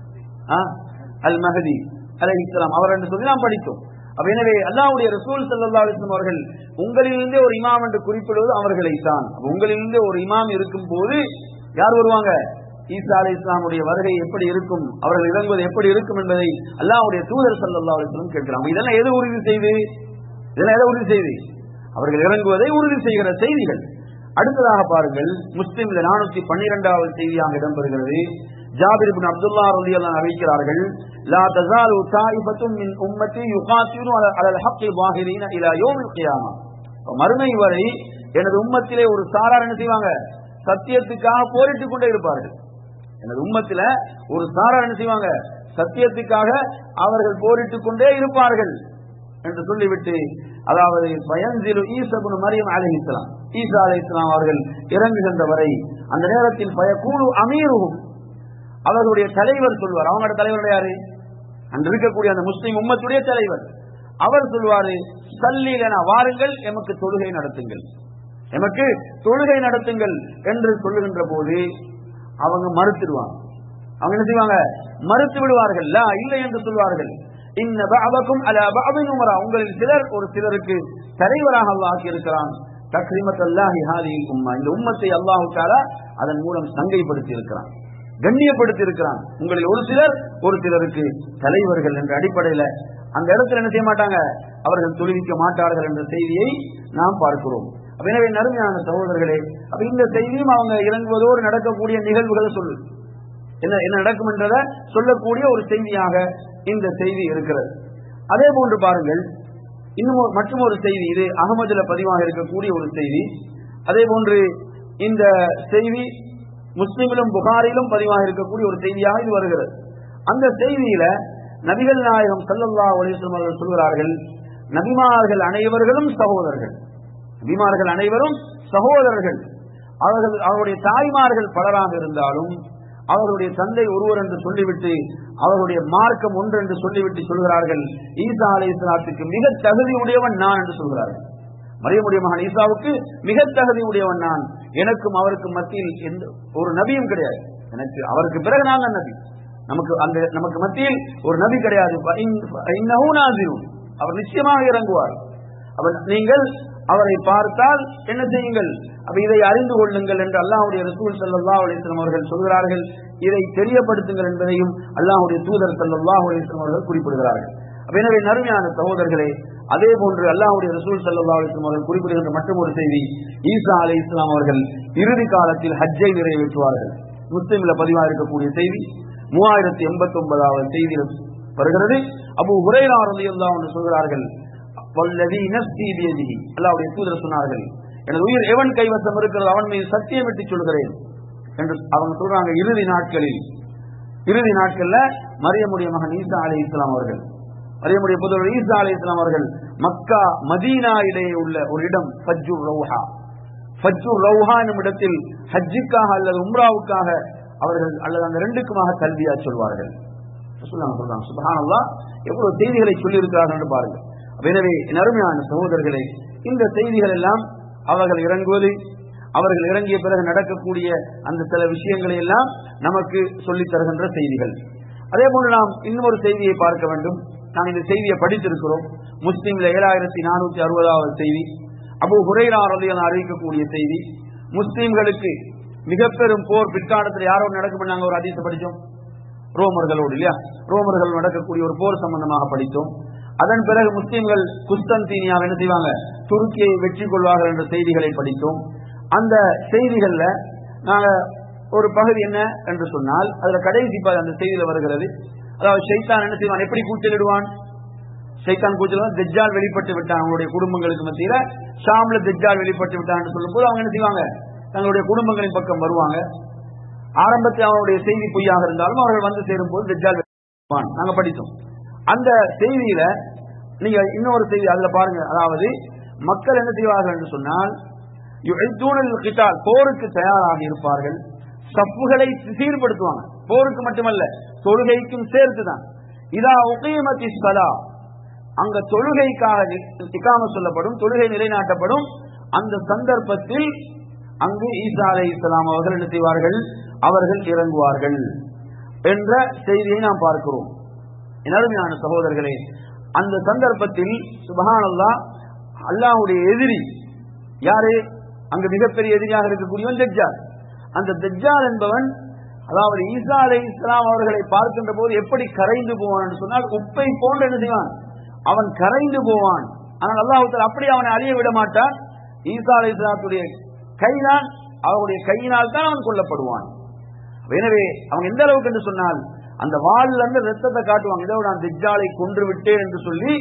ஆ? அல் மஹதி அலை இஸ்லாம் அவர் என்று சொல்லி நாம் படித்தோம் அப்ப எனவே அல்லாஹ்வுடைய ரசூல் ஸல்லல்லாஹு அலைஹி வஸல்லம் அவர்கள் உங்களிலிருந்தே ஒரு இமாம் என்று குறிப்பிடுவது அவர்களை தான் அப்ப உங்களிலிருந்தே ஒரு இமாம் இருக்கும் போது யார் வருவாங்க ஈசா அலை இஸ்லாமுடைய வருகை எப்படி இருக்கும் அவர்கள் இறங்குவது எப்படி இருக்கும் என்பதை அல்லாஹ்வுடைய தூதர் ஸல்லல்லாஹு அலைஹி வஸல்லம் கேட்கிறாங்க இதெல்லாம் எது உறுதி செய்து இதெல்லாம் எதை உறுதி செய்து அவர்கள் இறங்குவதை உறுதி செய்கிற செய்திகள் அடுத்ததாக பாருங்கள் முஸ்லிம்ல நானூத்தி பன்னிரெண்டாவது செய்தியாக இடம்பெறுகிறது ஜாபிர் பின் அப்துல்லா ரலியல்லாஹு அன்ஹு அறிவிக்கிறார்கள் லா தஸாலு தாயிஃபத்தும் மின் உம்மத்தி யுகாத்திரு அல அலல் ஹக்கி வாஹிரீன இலா யௌமில் கியாமா மறுமை வரை எனது உம்மத்திலே ஒரு சாரார் என்ன செய்வாங்க சத்தியத்துக்காக போரிட்டுக் கொண்டே இருப்பார்கள் எனது உம்மத்தில ஒரு சாரார் என்ன செய்வாங்க சத்தியத்துக்காக அவர்கள் போரிட்டுக் கொண்டே இருப்பார்கள் என்று சொல்லிவிட்டு அதாவது பயன்சிலு ஈசபுன் மரியம் அலை இஸ்லாம் ஈசா அலை இஸ்லாம் அவர்கள் இறங்குகின்ற வரை அந்த நேரத்தில் பயக்கூடு அமீருகும் அவர்களுடைய தலைவர் சொல்வார் அவங்களோட தலைவர் யாரு அன்று இருக்கக்கூடிய அந்த முஸ்லிம் உம்மத்துடைய தலைவர் அவர் சொல்வாரு சல்லீலன வாருங்கள் எமக்கு தொழுகை நடத்துங்கள் எமக்கு தொழுகை நடத்துங்கள் என்று சொல்லுகின்ற போது அவங்க மறுத்துடுவாங்க அவங்க என்ன செய்வாங்க மறுத்து விடுவார்கள் லா இல்லை என்று சொல்வார்கள் இன்ன பஅதக்கும் அலா பஅதின் உமரா உங்களில் சிலர் ஒரு சிலருக்கு தலைவராக அல்லாஹ் ஆக்கி இருக்கிறான் தக்ரிமத் அல்லாஹி ஹாதிஹில் உம்மா இந்த உம்மத்தை அல்லாஹ் தஆலா அதன் மூலம் சங்கைப்படுத்தி இருக்கிறான் கண்ணியப்படுத்தி இருக்கிறான் உங்களில் ஒரு சிலர் ஒரு சிலருக்கு தலைவர்கள் என்ற அடிப்படையில அந்த இடத்துல என்ன செய்ய மாட்டாங்க அவர்கள் தொழுவிக்க மாட்டார்கள் என்ற செய்தியை நாம் பார்க்கிறோம் அப்ப எனவே நறுமையான சகோதரர்களே அப்ப இந்த செய்தியும் அவங்க இறங்குவதோடு நடக்கக்கூடிய நிகழ்வுகளை சொல்லு என்ன என்ன நடக்கும் என்றதை சொல்லக்கூடிய ஒரு செய்தியாக இந்த செய்தி இருக்கிறது அதே போன்று பாருங்கள் இன்னும் ஒரு- மற்றும் ஒரு செய்தி இது அகமதுல பதிவாக இருக்கக்கூடிய ஒரு செய்தி அதே போன்று இந்த செய்தி முஸ்லிமிலும் புகாரிலும் பதிவாக இருக்கக்கூடிய ஒரு செய்தியாக இது வருகிறது அந்த செய்தியில நபிகள் நாயகம் ஸல்லல்லாஹு அலைஹி வஸல்லம் அவர்கள் சொல்கிறார்கள் நபிமார்கள் அனைவர்களும் சகோதரர்கள் நபிமார்கள் அனைவரும் சகோதரர்கள் அவர்கள் அவருடைய தாய்மார்கள் பலராக இருந்தாலும் அவருடைய தந்தை ஒருவர் என்று சொல்லிவிட்டு அவருடைய மார்க்கம் ஒன்று என்று சொல்லிவிட்டு சொல்கிறார்கள் ஈசா அலை இஸ்லாத்துக்கு மிக தகுதி உடையவன் நான் என்று சொல்கிறார்கள் மரியமுடைய மகன் ஈசாவுக்கு மிக தகுதி உடையவன் நான் எனக்கும் அவருக்கும் மத்தியில் எந்த ஒரு நபியும் கிடையாது எனக்கு அவருக்கு பிறகு நான் தான் நபி நமக்கு அந்த நமக்கு மத்தியில் ஒரு நபி கிடையாது ஃபஇன்- ஃபஇன்னஹு நாசிருன். அவர் நிச்சயமாக இறங்குவார் அவர் நீங்கள் அவரை பார்த்தால் என்ன செய்யுங்கள் அப்ப இதை அறிந்து கொள்ளுங்கள் என்று அல்லாஹ்வுடைய ரசூல் ஸல்லல்லாஹு அலைஹி வஸல்லம் அவர்கள் சொல்கிறார்கள் இதை தெரியப்படுத்துங்கள் என்பதையும் அல்லாஹ்வுடைய தூதர் ஸல்லல்லாஹு அலைஹி வஸல்லம் அவர்கள் குறிப்பிடுகிறார்கள் அப்ப எனவே நறுமையான சகோதரர்களே அதே போன்று அல்லாஹ்வுடைய ரசூல் ஸல்லல்லாஹு அலைஹி வஸல்லம் அவர்கள் குறிப்பிடுகின்ற மற்றும் ஒரு செய்தி ஈசா அலைஹிஸ்ஸலாம் அவர்கள் இறுதி காலத்தில் ஹஜ்ஜை நிறைவேற்றுவார்கள் முஸ்லிம்ல பதிவாக இருக்கக்கூடிய செய்தி மூவாயிரத்தி எண்பத்தி ஒன்பதாவது செய்தியில் வருகிறது அபு ஹுரைரா ரலியல்லாஹு அன்ஹு சொல்கிறார்கள் வல்லதி நஃப்ஸி பியதிஹி அல்லாஹ்வுடைய தூதர் சொன்னார்கள் எனது உயிர் எவன் கைவசம் இருக்கிறது அவன் மீது சத்தியமிட்டு சொல்கிறேன் என்று அவங்க சொல்றாங்க இறுதி நாட்களில் இறுதி நாட்கள்ல மரியமுடைய மகன் ஈசா அலி இஸ்லாம் அவர்கள் மரியமுடைய புதல்வர் ஈசா அலி இஸ்லாம் அவர்கள் மக்கா மதீனா இடையே உள்ள ஒரு இடம் ஃபஜ்ஜுர் ரவுஹா ஃபஜ்ஜுர் ரவுஹா என்னும் இடத்தில் ஹஜ்ஜுக்காக அல்லது உம்ராவுக்காக அவர்கள் அல்லது அந்த ரெண்டுக்குமாக கல்வியா சொல்வார்கள் ரசூலுல்லாஹ் சொல்றாங்க சுபஹானல்லாஹ் எவ்வளவு செய்திகளை சொல்லி இருக்கிறார்கள் என்று பாருங்க எனவே நறுமையான சகோதரர்களே இந்த செய்திகள் எல்லாம் அவர்கள் இறங்குவது அவர்கள் இறங்கிய பிறகு நடக்கக்கூடிய அந்த சில விஷயங்களை எல்லாம் நமக்கு சொல்லித் தருகின்ற செய்திகள் அதே போன்று நாம் இன்னொரு செய்தியை பார்க்க வேண்டும் நாம் இந்த செய்தியை படித்திருக்கிறோம் முஸ்லீம்ல ஏழாயிரத்தி நானூத்தி அறுபதாவது செய்தி அபு ஹுரைரா ரலியல்லாஹு அறிவிக்கக்கூடிய செய்தி முஸ்லீம்களுக்கு மிக பெரும் போர் பிற்காலத்தில் யாரோடு நடக்கும் நாங்க ஒரு அதிசயம் படிச்சோம் ரோமர்களோடு இல்லையா ரோமர்கள் நடக்கக்கூடிய ஒரு போர் சம்பந்தமாக படித்தோம் அதன் பிறகு முஸ்லீம்கள் குஸ்தந்தீனியாவை என்ன செய்வாங்க துருக்கியை வெற்றி கொள்வார்கள் என்ற செய்திகளை படித்தோம் அந்த செய்திகள்ல நாங்க ஒரு பகுதி என்ன என்று சொன்னால் அதுல கடைசி பகுதி அந்த செய்தியில வருகிறது அதாவது ஷைத்தான் என்ன செய்வான் எப்படி கூச்சலிடுவான் ஷைத்தான் கூச்சல் தெஜ்ஜால் வெளிப்பட்டு விட்டான் அவங்களுடைய குடும்பங்களுக்கு மத்தியில ஷாம்ல தெஜ்ஜால் வெளிப்பட்டு விட்டான்னு சொல்லும் போது அவங்க என்ன செய்வாங்க தங்களுடைய குடும்பங்களின் பக்கம் வருவாங்க ஆரம்பத்தில் அவனுடைய செய்தி பொய்யாக இருந்தாலும் அவர்கள் வந்து சேரும் போது தெஜ்ஜால் வெளிப்படுவான். நாங்க படித்தோம் அந்த செய்தியில நீங்க இன்னொரு செய்தி அதுல பாருங்க அதாவது மக்கள் என்ன செய்வார்கள் என்று சொன்னால் யுஹித்தூனல் கிதால் போருக்கு தயாராக இருப்பார்கள் சப்புகளை சீர்படுத்துவாங்க போருக்கு மட்டுமல்ல தொழுகைக்கும் சேர்த்துதான் இதா உகீமத்தி ஸலா அங்க தொழுகைக்காக இக்காம சொல்லப்படும் தொழுகை நிலைநாட்டப்படும் அந்த சந்தர்ப்பத்தில் அங்கு ஈசா அலை இஸ்லாம் அவர்கள் என்ன செய்வார்கள் அவர்கள் இறங்குவார்கள் என்ற செய்தியை நாம் பார்க்கிறோம் என் அருமையான சகோதரர்களே அந்த சந்தர்ப்பத்தில் சுபஹானல்லா அல்லாஹ்வுடைய எதிரி யாரு அங்கு மிகப்பெரிய எதிரியாக இருக்கக்கூடியவன் தெஜ்ஜால் அந்த தெஜ்ஜால் என்பவன் அதாவது ஈசா அலை இஸ்லாம் அவர்களை பார்க்கின்ற போது எப்படி கரைந்து போவான் என்று சொன்னால் உப்பை போன்று என்ன செய்வான் அவன் கரைந்து போவான் ஆனால் அல்லாஹ் அப்படி அவனை அழிய விட மாட்டான் ஈசா அலை இஸ்லாத்துடைய கைதான் அவருடைய கையினால் தான் அவன் கொல்லப்படுவான் எனவே அவங்க எந்த அளவுக்கு என்று சொன்னால் அந்த வாளில் அந்த ரத்தத்தை காட்டுவாங்க இதோ நான் தெஜ்ஜாலை கொன்று விட்டேன் என்று சொல்லி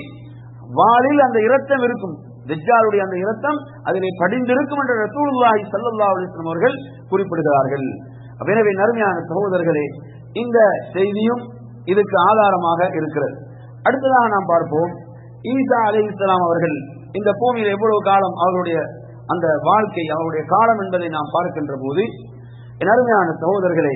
வாளில் அந்த இரத்தம் இருக்கும் தெஜ்ஜாலுடைய அந்த இரத்தம் அதிலே படிந்திருக்கும் என்று ரசூலுல்லாஹி ஸல்லல்லாஹு அலைஹி வஸல்லம் அவர்கள் குறிப்பிடுகிறார்கள் எனவே நறுமையான சகோதரர்களே இந்த செய்தியும் இதுக்கு ஆதாரமாக இருக்கிறது அடுத்ததாக நாம் பார்ப்போம் ஈசா அலைஹிஸ்ஸலாம் அவர்கள் இந்த பூமியில் எவ்வளவு காலம் அவருடைய அந்த வாழ்க்கை அவருடைய காலம் என்பதை நாம் பார்க்கின்ற போது என் அருமையான சகோதரர்களே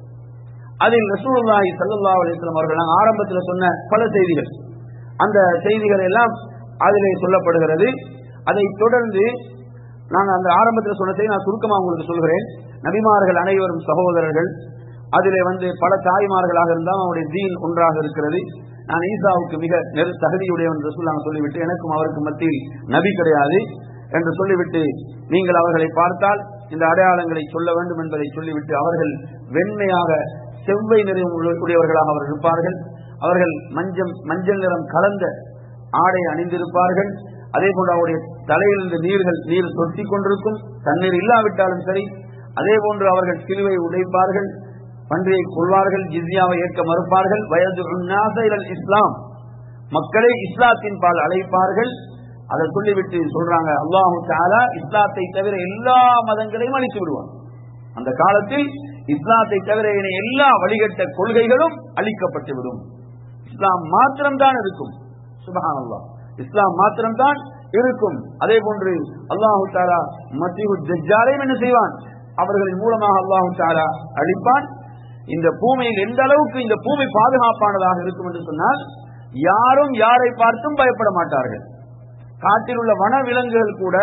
அதில் ரசூலுல்லாஹி ஸல்லல்லாஹு அலைஹி வஸல்லம் அவர்கள் நாங்கள் ஆரம்பத்தில் சொன்ன பல செய்திகள் அந்த செய்திகள் எல்லாம் அதிலே சொல்லப்படுகிறது அதை தொடர்ந்து நாங்கள் அந்த ஆரம்பத்தில் சொன்ன செய்தி நான் சுருக்கமாக உங்களுக்கு சொல்கிறேன் நபிமார்கள் அனைவரும் சகோதரர்கள் அதிலே வந்து பல தாய்மார்களாக இருந்தால் அவருடைய தீன் ஒன்றாக இருக்கிறது நான் ஈசாவுக்கு மிக நெரு தகுதியுடையவன் என்று சொல்லி நாங்கள் சொல்லிவிட்டு எனக்கும் அவருக்கு மத்தியில் நபி கிடையாது என்று சொல்லிவிட்டு நீங்கள் அவர்களை பார்த்தால் இந்த அடையாளங்களை சொல்ல வேண்டும் என்பதை சொல்லிவிட்டு அவர்கள் வெண்மையாக செவ்வை நிறம் உள்ள- உடையவர்களாக அவர்கள் இருப்பார்கள் அவர்கள் மஞ்சள் மஞ்சள் நிறம் கலந்த ஆடை அணிந்திருப்பார்கள் அதே போன்று அவருடைய தலையிலிருந்து நீர்கள் நீர் சொட்டி கொண்டிருக்கும் தண்ணீர் இல்லாவிட்டாலும் சரி அதே போன்று அவர்கள் சிலுவை உடைப்பார்கள் பன்றியை கொள்வார்கள் ஜிஸ்யாவை ஏற்க மறுப்பார்கள் வயது இஸ்லாம் மக்களை இஸ்லாத்தின் பால் அழைப்பார்கள் அதை சொல்லிவிட்டு சொல்றாங்க அல்லாஹு தாலா இஸ்லாத்தை தவிர எல்லா மதங்களையும் அழித்து விடுவான் அந்த காலத்தில் இஸ்லாத்தை தவிர ஏனைய எல்லா வழிகட்ட கொள்கைகளும் அழிக்கப்பட்டு விடும் இஸ்லாம் மாத்திரம்தான் இருக்கும் சுபஹான் அல்லாஹ் இஸ்லாம் மாத்திரம்தான் இருக்கும் அதே போன்று அல்லாஹு தாலா மத்திய தஜ்ஜாலையும் என்ன செய்வான் அவர்களின் மூலமாக அல்லாஹு தாலா அழிப்பான் இந்த பூமியில் எந்த அளவுக்கு இந்த பூமி பாதுகாப்பானதாக இருக்கும் என்று சொன்னால் யாரும் யாரை பார்த்தும் பயப்பட மாட்டார்கள் காட்டில் உள்ள வன விலங்குகள் கூட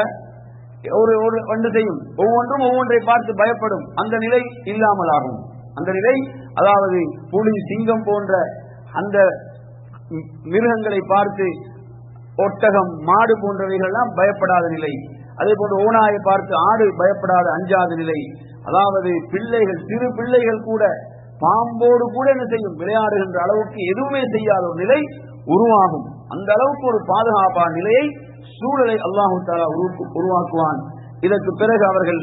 ஒரு ஒரு ஒன்று செய்யும் ஒவ்வொன்றும் ஒவ்வொன்றை பார்த்து பயப்படும் அந்த நிலை இல்லாமல் ஆகும் அந்த நிலை அதாவது புலி சிங்கம் போன்ற அந்த மி- மிருகங்களை பார்த்து ஒட்டகம் மாடு போன்றவைகள் எல்லாம் பயப்படாத நிலை அதே போன்று ஓனாயை பார்த்து ஆடு பயப்படாத அஞ்சாத நிலை அதாவது பிள்ளைகள் சிறு பிள்ளைகள் கூட பாம்போடு கூட என்ன செய்யும் விளையாடுகின்ற அளவுக்கு எதுவுமே செய்யாத ஒரு நிலை உருவாகும் அந்த அளவுக்கு ஒரு பாதுகாப்பான நிலையை சூழலை அல்லாஹு தாலா உரு- உருவாக்குவான் இதற்கு பிறகு அவர்கள்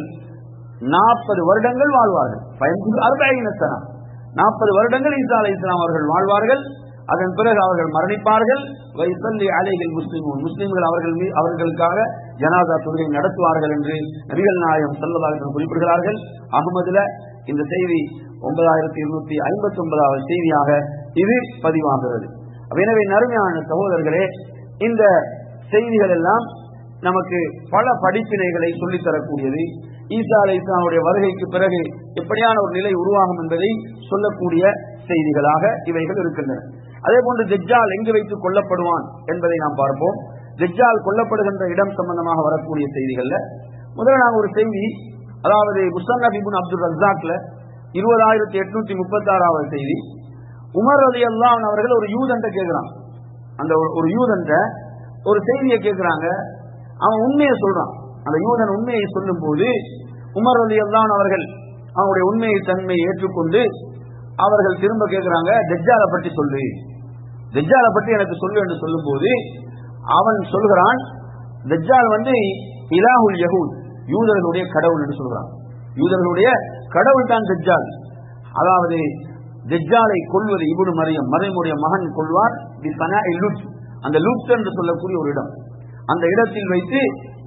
நாற்பது வருடங்கள் வாழ்வார்கள் பயன்பு அறுபது நாற்பது வருடங்கள் ஈசா அலை இஸ்லாம் அவர்கள் வாழ்வார்கள் அதன் பிறகு அவர்கள் மரணிப்பார்கள் வைசல்லி அலைகள் முஸ்லிமும் முஸ்லிம்கள் அவர்கள் மீ- அவர்களுக்காக ஜனாதா தொழுகை நடத்துவார்கள் என்று நபிகள் நாயகம் செல்லதாக குறிப்பிடுகிறார்கள் அகமதுல இந்த செய்தி ஒன்பதாயிரத்தி இருநூத்தி ஐம்பத்தி ஒன்பதாவது செய்தியாக இது பதிவாகிறது எனவே நறுமையான சகோதரர்களே இந்த செய்திகள் எல்லாம் நமக்கு பல படிப்பினைகளை சொல்லித் தரக்கூடியது ஈசா அலை இஸ்லாமுடைய வருகைக்கு பிறகு எப்படியான ஒரு நிலை உருவாகும் என்பதை சொல்லக்கூடிய செய்திகளாக இவைகள் இருக்கின்றன அதே போன்று தெஜ்ஜால் எங்கு வைத்து கொல்லப்படுவான் என்பதை நாம் பார்ப்போம் தெஜ்ஜால் கொல்லப்படுகின்ற இடம் சம்பந்தமாக வரக்கூடிய செய்திகள்ல முதல்ல நாங்கள் ஒரு செய்தி அதாவது முசன்னப் இபுன் அப்துல் ரஜாக்ல இருபதாயிரத்தி எட்நூத்தி முப்பத்தி ஆறாவது செய்தி உமர் அலி அல்லான் அவர்கள் ஒரு யூதன்ட்ட கேட்கிறான் அந்த ஒரு- ஒரு யூதன்ட்ட ஒரு செய்தியை கேட்கிறாங்க அவன் உண்மையை சொல்றான் அந்த யூதன் உண்மையை சொல்லும் போது உமர் அலி அல்லான் அவர்கள் அவனுடைய உண்மையை தன்மையை ஏற்றுக்கொண்டு அவர்கள் திரும்ப கேட்கிறாங்க தெஜ்ஜாலை பற்றி சொல்லு தெஜ்ஜாலை பற்றி எனக்கு சொல்லு என்று சொல்லும் போது அவன் சொல்கிறான் தெஜ்ஜால் வந்து இலாஹுல் யஹூத் யூதர்களுடைய கடவுள் என்று சொல்கிறான் யூதர்களுடைய கடவுள் தான் தெஜ்ஜால் அதாவது தெஜ்ஜாலை கொள்வது இபுடு மரியம் மறைமுடைய மகன் கொள்வார் தி சனாஇ லுத் அந்த லுத் என்று சொல்லக்கூடிய ஒரு இடம் அந்த இடத்தில் வைத்து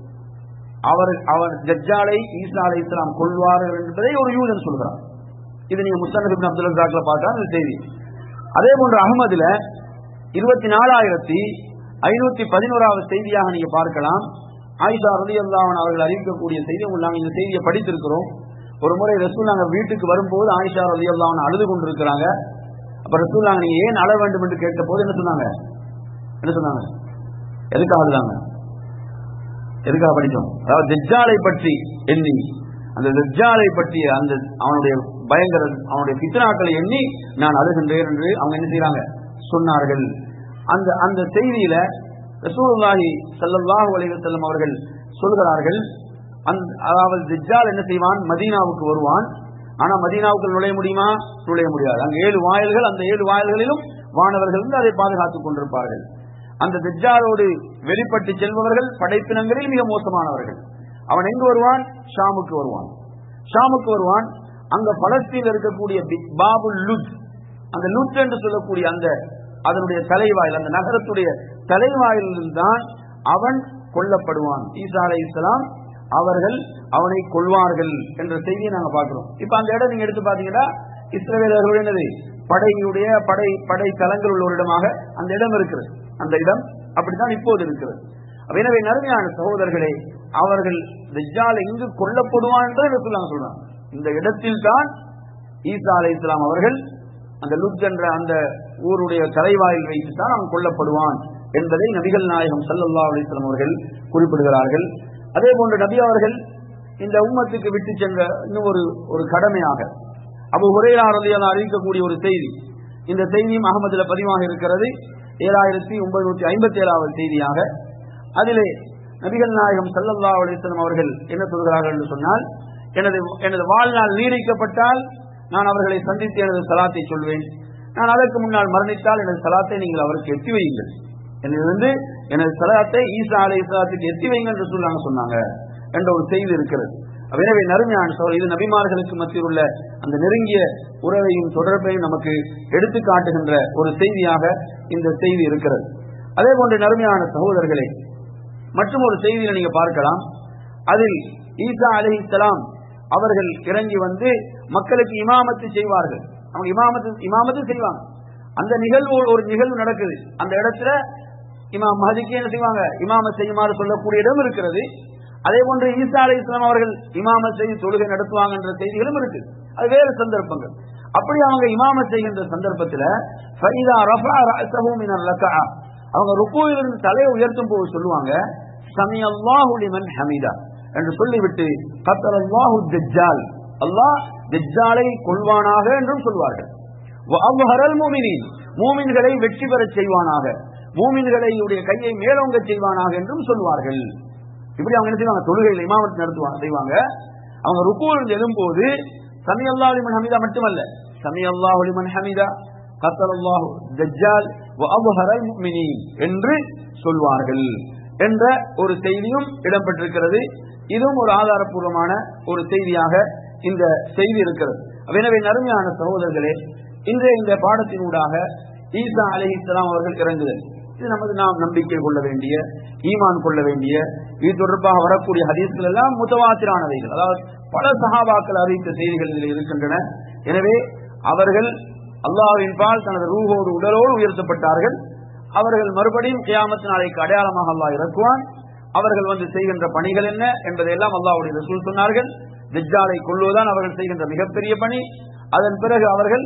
அவர் அவர் தஜ்ஜாலை ஈசா அலை இஸ்லாம் கொள்வார்கள் என்பதை ஒரு யூதன் சொல்கிறார் இது நீங்க முஸ்தனப் இப்னு அப்துல் ரஸாக்ல பார்த்தா இந்த செய்தி அதே போன்று அகமதுல இருபத்தி நாலாயிரத்தி ஐநூத்தி பதினோராவது செய்தியாக நீங்க பார்க்கலாம் ஆயிஷா ரதி அவர்கள் அறிவிக்கக்கூடிய செய்தி உங்களுக்கு நாங்க இந்த செய்தியை படித்திருக்கிறோம் ஒரு முறை ரசூல் நாங்க வீட்டுக்கு வரும்போது ஆயிஷா ரதி அழுது கொண்டிருக்கிறாங்க அப்ப ரசூல் நாங்க நீங்க ஏன் அழ வேண்டும் என்று கேட்ட போது என்ன சொன்னாங்க என்ன சொன்னாங்க எதுக்காக அழுதாங்க எதுக்காக படித்தோம் அதாவது தெஜ்ஜாலை பற்றி எண்ணி அந்த தெஜ்ஜாலை பற்றிய அந்த அவனுடைய பயங்கர அவனுடைய பித்னாக்களை எண்ணி நான் அழுகின்றேன் என்று அவங்க என்ன செய்யறாங்க சொன்னார்கள் அந்த அந்த செய்தியில ரசூலுல்லாஹி ஸல்லல்லாஹு அலைஹி வஸல்லம் அவர்கள் சொல்கிறார்கள் அந்த- அதாவது தெஜ்ஜால் என்ன செய்வான் மதீனாவுக்கு வருவான் ஆனா மதீனாவுக்கு நுழைய முடியுமா நுழைய முடியாது அங்க ஏழு வாயில்கள் அந்த ஏழு வாயில்களிலும் வானவர்கள் வந்து அதை பாதுகாத்துக் கொண்டிருப்பார்கள் அந்த தெஜ்ஜாலோடு வெளிப்பட்டு செல்பவர்கள் படைப்பினங்களில் மிக மோசமானவர்கள் அவன் எங்கு வருவான் ஷாமுக்கு வருவான் ஷாமுக்கு வருவான் அங்க பலஸ்தீனில் இருக்கக்கூடிய பி- பாபுல் லுத் அந்த லுத் என்று சொல்லக்கூடிய அந்த அதனுடைய தலைவாயில் அந்த நகரத்துடைய தலைவாயிலில் தான் அவன் கொல்லப்படுவான் ஈசா அலை இஸ்லாம் அவர்கள் அவனை கொள்வார்கள் என்ற செய்தியை நாங்க பார்க்கிறோம் இப்ப அந்த இடம் நீங்க எடுத்து பாத்தீங்கன்னா இஸ்ரவேலர்களுடைய என்னது படையுடைய படை படை தலங்கள் உள்ள ஒரு இடமாக அந்த இடம் இருக்கிறது அந்த இடம் அப்படித்தான் இப்போது இருக்கிறது அப்ப எனவே நறுமையான சகோதரர்களே அவர்கள் தஜ்ஜால் எங்கு கொல்லப்படுவான் என்று சொல்லுவாங்க சொல்றாங்க இந்த இடத்தில் தான் ஈசா அலை இஸ்லாம் அவர்கள் அந்த லுத் என்ற அந்த ஊருடைய தலைவாயில் வைத்து தான் அவன் கொல்லப்படுவான் என்பதை நபிகள் நாயகம் ஸல்லல்லாஹு அலைஹி வஸல்லம் அவர்கள் குறிப்பிடுகிறார்கள் அதே போன்று நபி அவர்கள் இந்த உம்மத்துக்கு விட்டு சென்ற இன்னும் ஒரு ஒரு கடமையாக அபு ஹுரைரா ரலியல்லாஹு அறிவிக்கக்கூடிய ஒரு செய்தி இந்த செய்தியும் அகமதுல பதிவாக இருக்கிறது ஏழாயிரத்தி ஒன்பது ஐம்பத்தி ஏழாவது செய்தியாக அதிலே நபிகள் நாயகம் ஸல்லல்லாஹு அலைஹி வஸல்லம் அவர்கள் என்ன சொல்கிறார்கள் என்று சொன்னால் எனது எனது வாழ்நாள் நீடிக்கப்பட்டால் நான் அவர்களை சந்தித்து எனது சலாத்தை சொல்வேன் நான் அதற்கு முன்னால் மரணித்தால் எனது சலாத்தை நீங்கள் அவருக்கு எத்தி வையுங்கள் என்னிலிருந்து எனது சலாத்தை ஈசா அலை சலாத்துக்கு எத்தி வைங்க என்று சொல்லாங்க சொன்னாங்க என்ற ஒரு செய்தி இருக்கிறது அப்ப எனவே நறுமையான சோழர் இது நபிமார்களுக்கு மத்தியில் உள்ள அந்த நெருங்கிய உறவையும் தொடர்பையும் நமக்கு எடுத்து காட்டுகின்ற ஒரு செய்தியாக இந்த செய்தி இருக்கிறது அதே போன்ற நறுமையான சகோதரர்களே மற்றும் ஒரு செய்தியில நீங்க பார்க்கலாம் அதில் ஈசா அலிஹிஸ்லாம் அவர்கள் இறங்கி வந்து மக்களுக்கு இமாமத்து செய்வார்கள் அவங்க இமாமத்து இமாமத்து செய்வாங்க அந்த நிகழ்வு ஒரு நிகழ்வு நடக்குது அந்த இடத்துல இமாம் மஹதிக்கு என்ன செய்வாங்க இமாமத் செய்யுமாறு சொல்லக்கூடிய இடம் இருக்கிறது அதே போன்று ஈசா அலி இஸ்லாம் அவர்கள் இமாமத் செய்து தொழுகை நடத்துவாங்க என்ற செய்திகளும் இருக்கு அது வேறு சந்தர்ப்பங்கள் அப்படி அவங்க இமாமத் செய்கின்ற சந்தர்ப்பத்தில் ஃபைதா ரஃபா ரஅஸஹு மினல் ரக்அ அவங்க ருக்குவிலிருந்து தலையை உயர்த்தும் போது சொல்லுவாங்க சமி அல்லாஹு லிமன் ஹமீதா என்று சொல்லிவிட்டு கத்தர் அல்லாஹு தஜ்ஜால் அல்லாஹ் தஜ்ஜாலை கொள்வானாக என்றும் சொல்வார்கள் அவ்வஹரல் மூமினின் மூமின்களை வெற்றி பெறச் செய்வானாக மூமின்களை உடைய கையை மேலோங்க செய்வானாக என்றும் சொல்வார்கள் இப்படி அவங்க என்ன செய்வாங்க தொழுகையில் இமாமத் நடத்துவாங்க செய்வாங்க அவங்க ருக்குவில் எழும்போது சமி அல்லாஹ் லிமன் ஹமீதா மட்டுமல்ல சமி அல்லாஹு லிமன் ஹமீதா கத்தர் அல்லாஹு தஜ்ஜால் அவ்வஹரல் முஃமினீன் என்று சொல்வார்கள் என்ற ஒரு செய்தியும் இடம்பெற்றிருக்கிறது இதுவும் ஒரு ஆதாரப்பூர்வமான ஒரு செய்தியாக இந்த செய்தி இருக்கிறது எனவே நறுமையான சகோதரர்களே இன்றைய இந்த பாடத்தினூடாக ஈசா அலி இஸ்லாம் அவர்கள் இறங்குதல் இது நமது நாம் நம்பிக்கை கொள்ள வேண்டிய ஈமான் கொள்ள வேண்டிய இது தொடர்பாக வரக்கூடிய ஹதீஸ்கள் எல்லாம் முத்தவாத்திரானவைகள் அதாவது பல சகாபாக்கள் அறிவித்த செய்திகள் இதில் இருக்கின்றன எனவே அவர்கள் அல்லாஹ்வின் பால் தனது ரூஹோடு உடலோடு உயர்த்தப்பட்டார்கள் அவர்கள் மறுபடியும் கியாமத்து நாளைக்கு அடையாளமாக அல்லாஹ் இறக்குவான் அவர்கள் வந்து செய்கின்ற பணிகள் என்ன என்பதையெல்லாம் அல்லாஹ்வுடைய ரசூல் சொன்னார்கள் திஜ்ஜாலை கொள்வதுதான் அவர்கள் செய்கின்ற மிகப்பெரிய பணி அதன் பிறகு அவர்கள்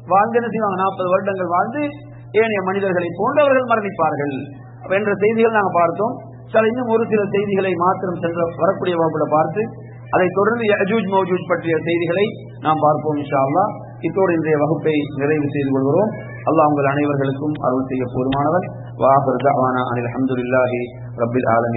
வாழ்ந்து என்ன செய்வாங்க நாற்பது வருடங்கள் வாழ்ந்து ஏனைய மனிதர்களை போன்றவர்கள் மரணிப்பார்கள் அப்ப என்ற செய்திகள் நாங்கள் பார்த்தோம் சில இன்னும் ஒரு சில செய்திகளை மாத்திரம் சென்ற வரக்கூடிய வகுப்புல பார்த்து அதை தொடர்ந்து யஜூஜ் மௌஜூஜ் பற்றிய செய்திகளை நாம் பார்ப்போம் இன்ஷா அல்லாஹ் இத்தோடு இன்றைய வகுப்பை நிறைவு செய்து கொள்கிறோம் அல்லாஹ் உங்கள் அனைவர்களுக்கும் அருள் செய்ய போதுமானவர் வாஹர் அனில் அஹமதுல்லாஹி ரபில் ஆலமி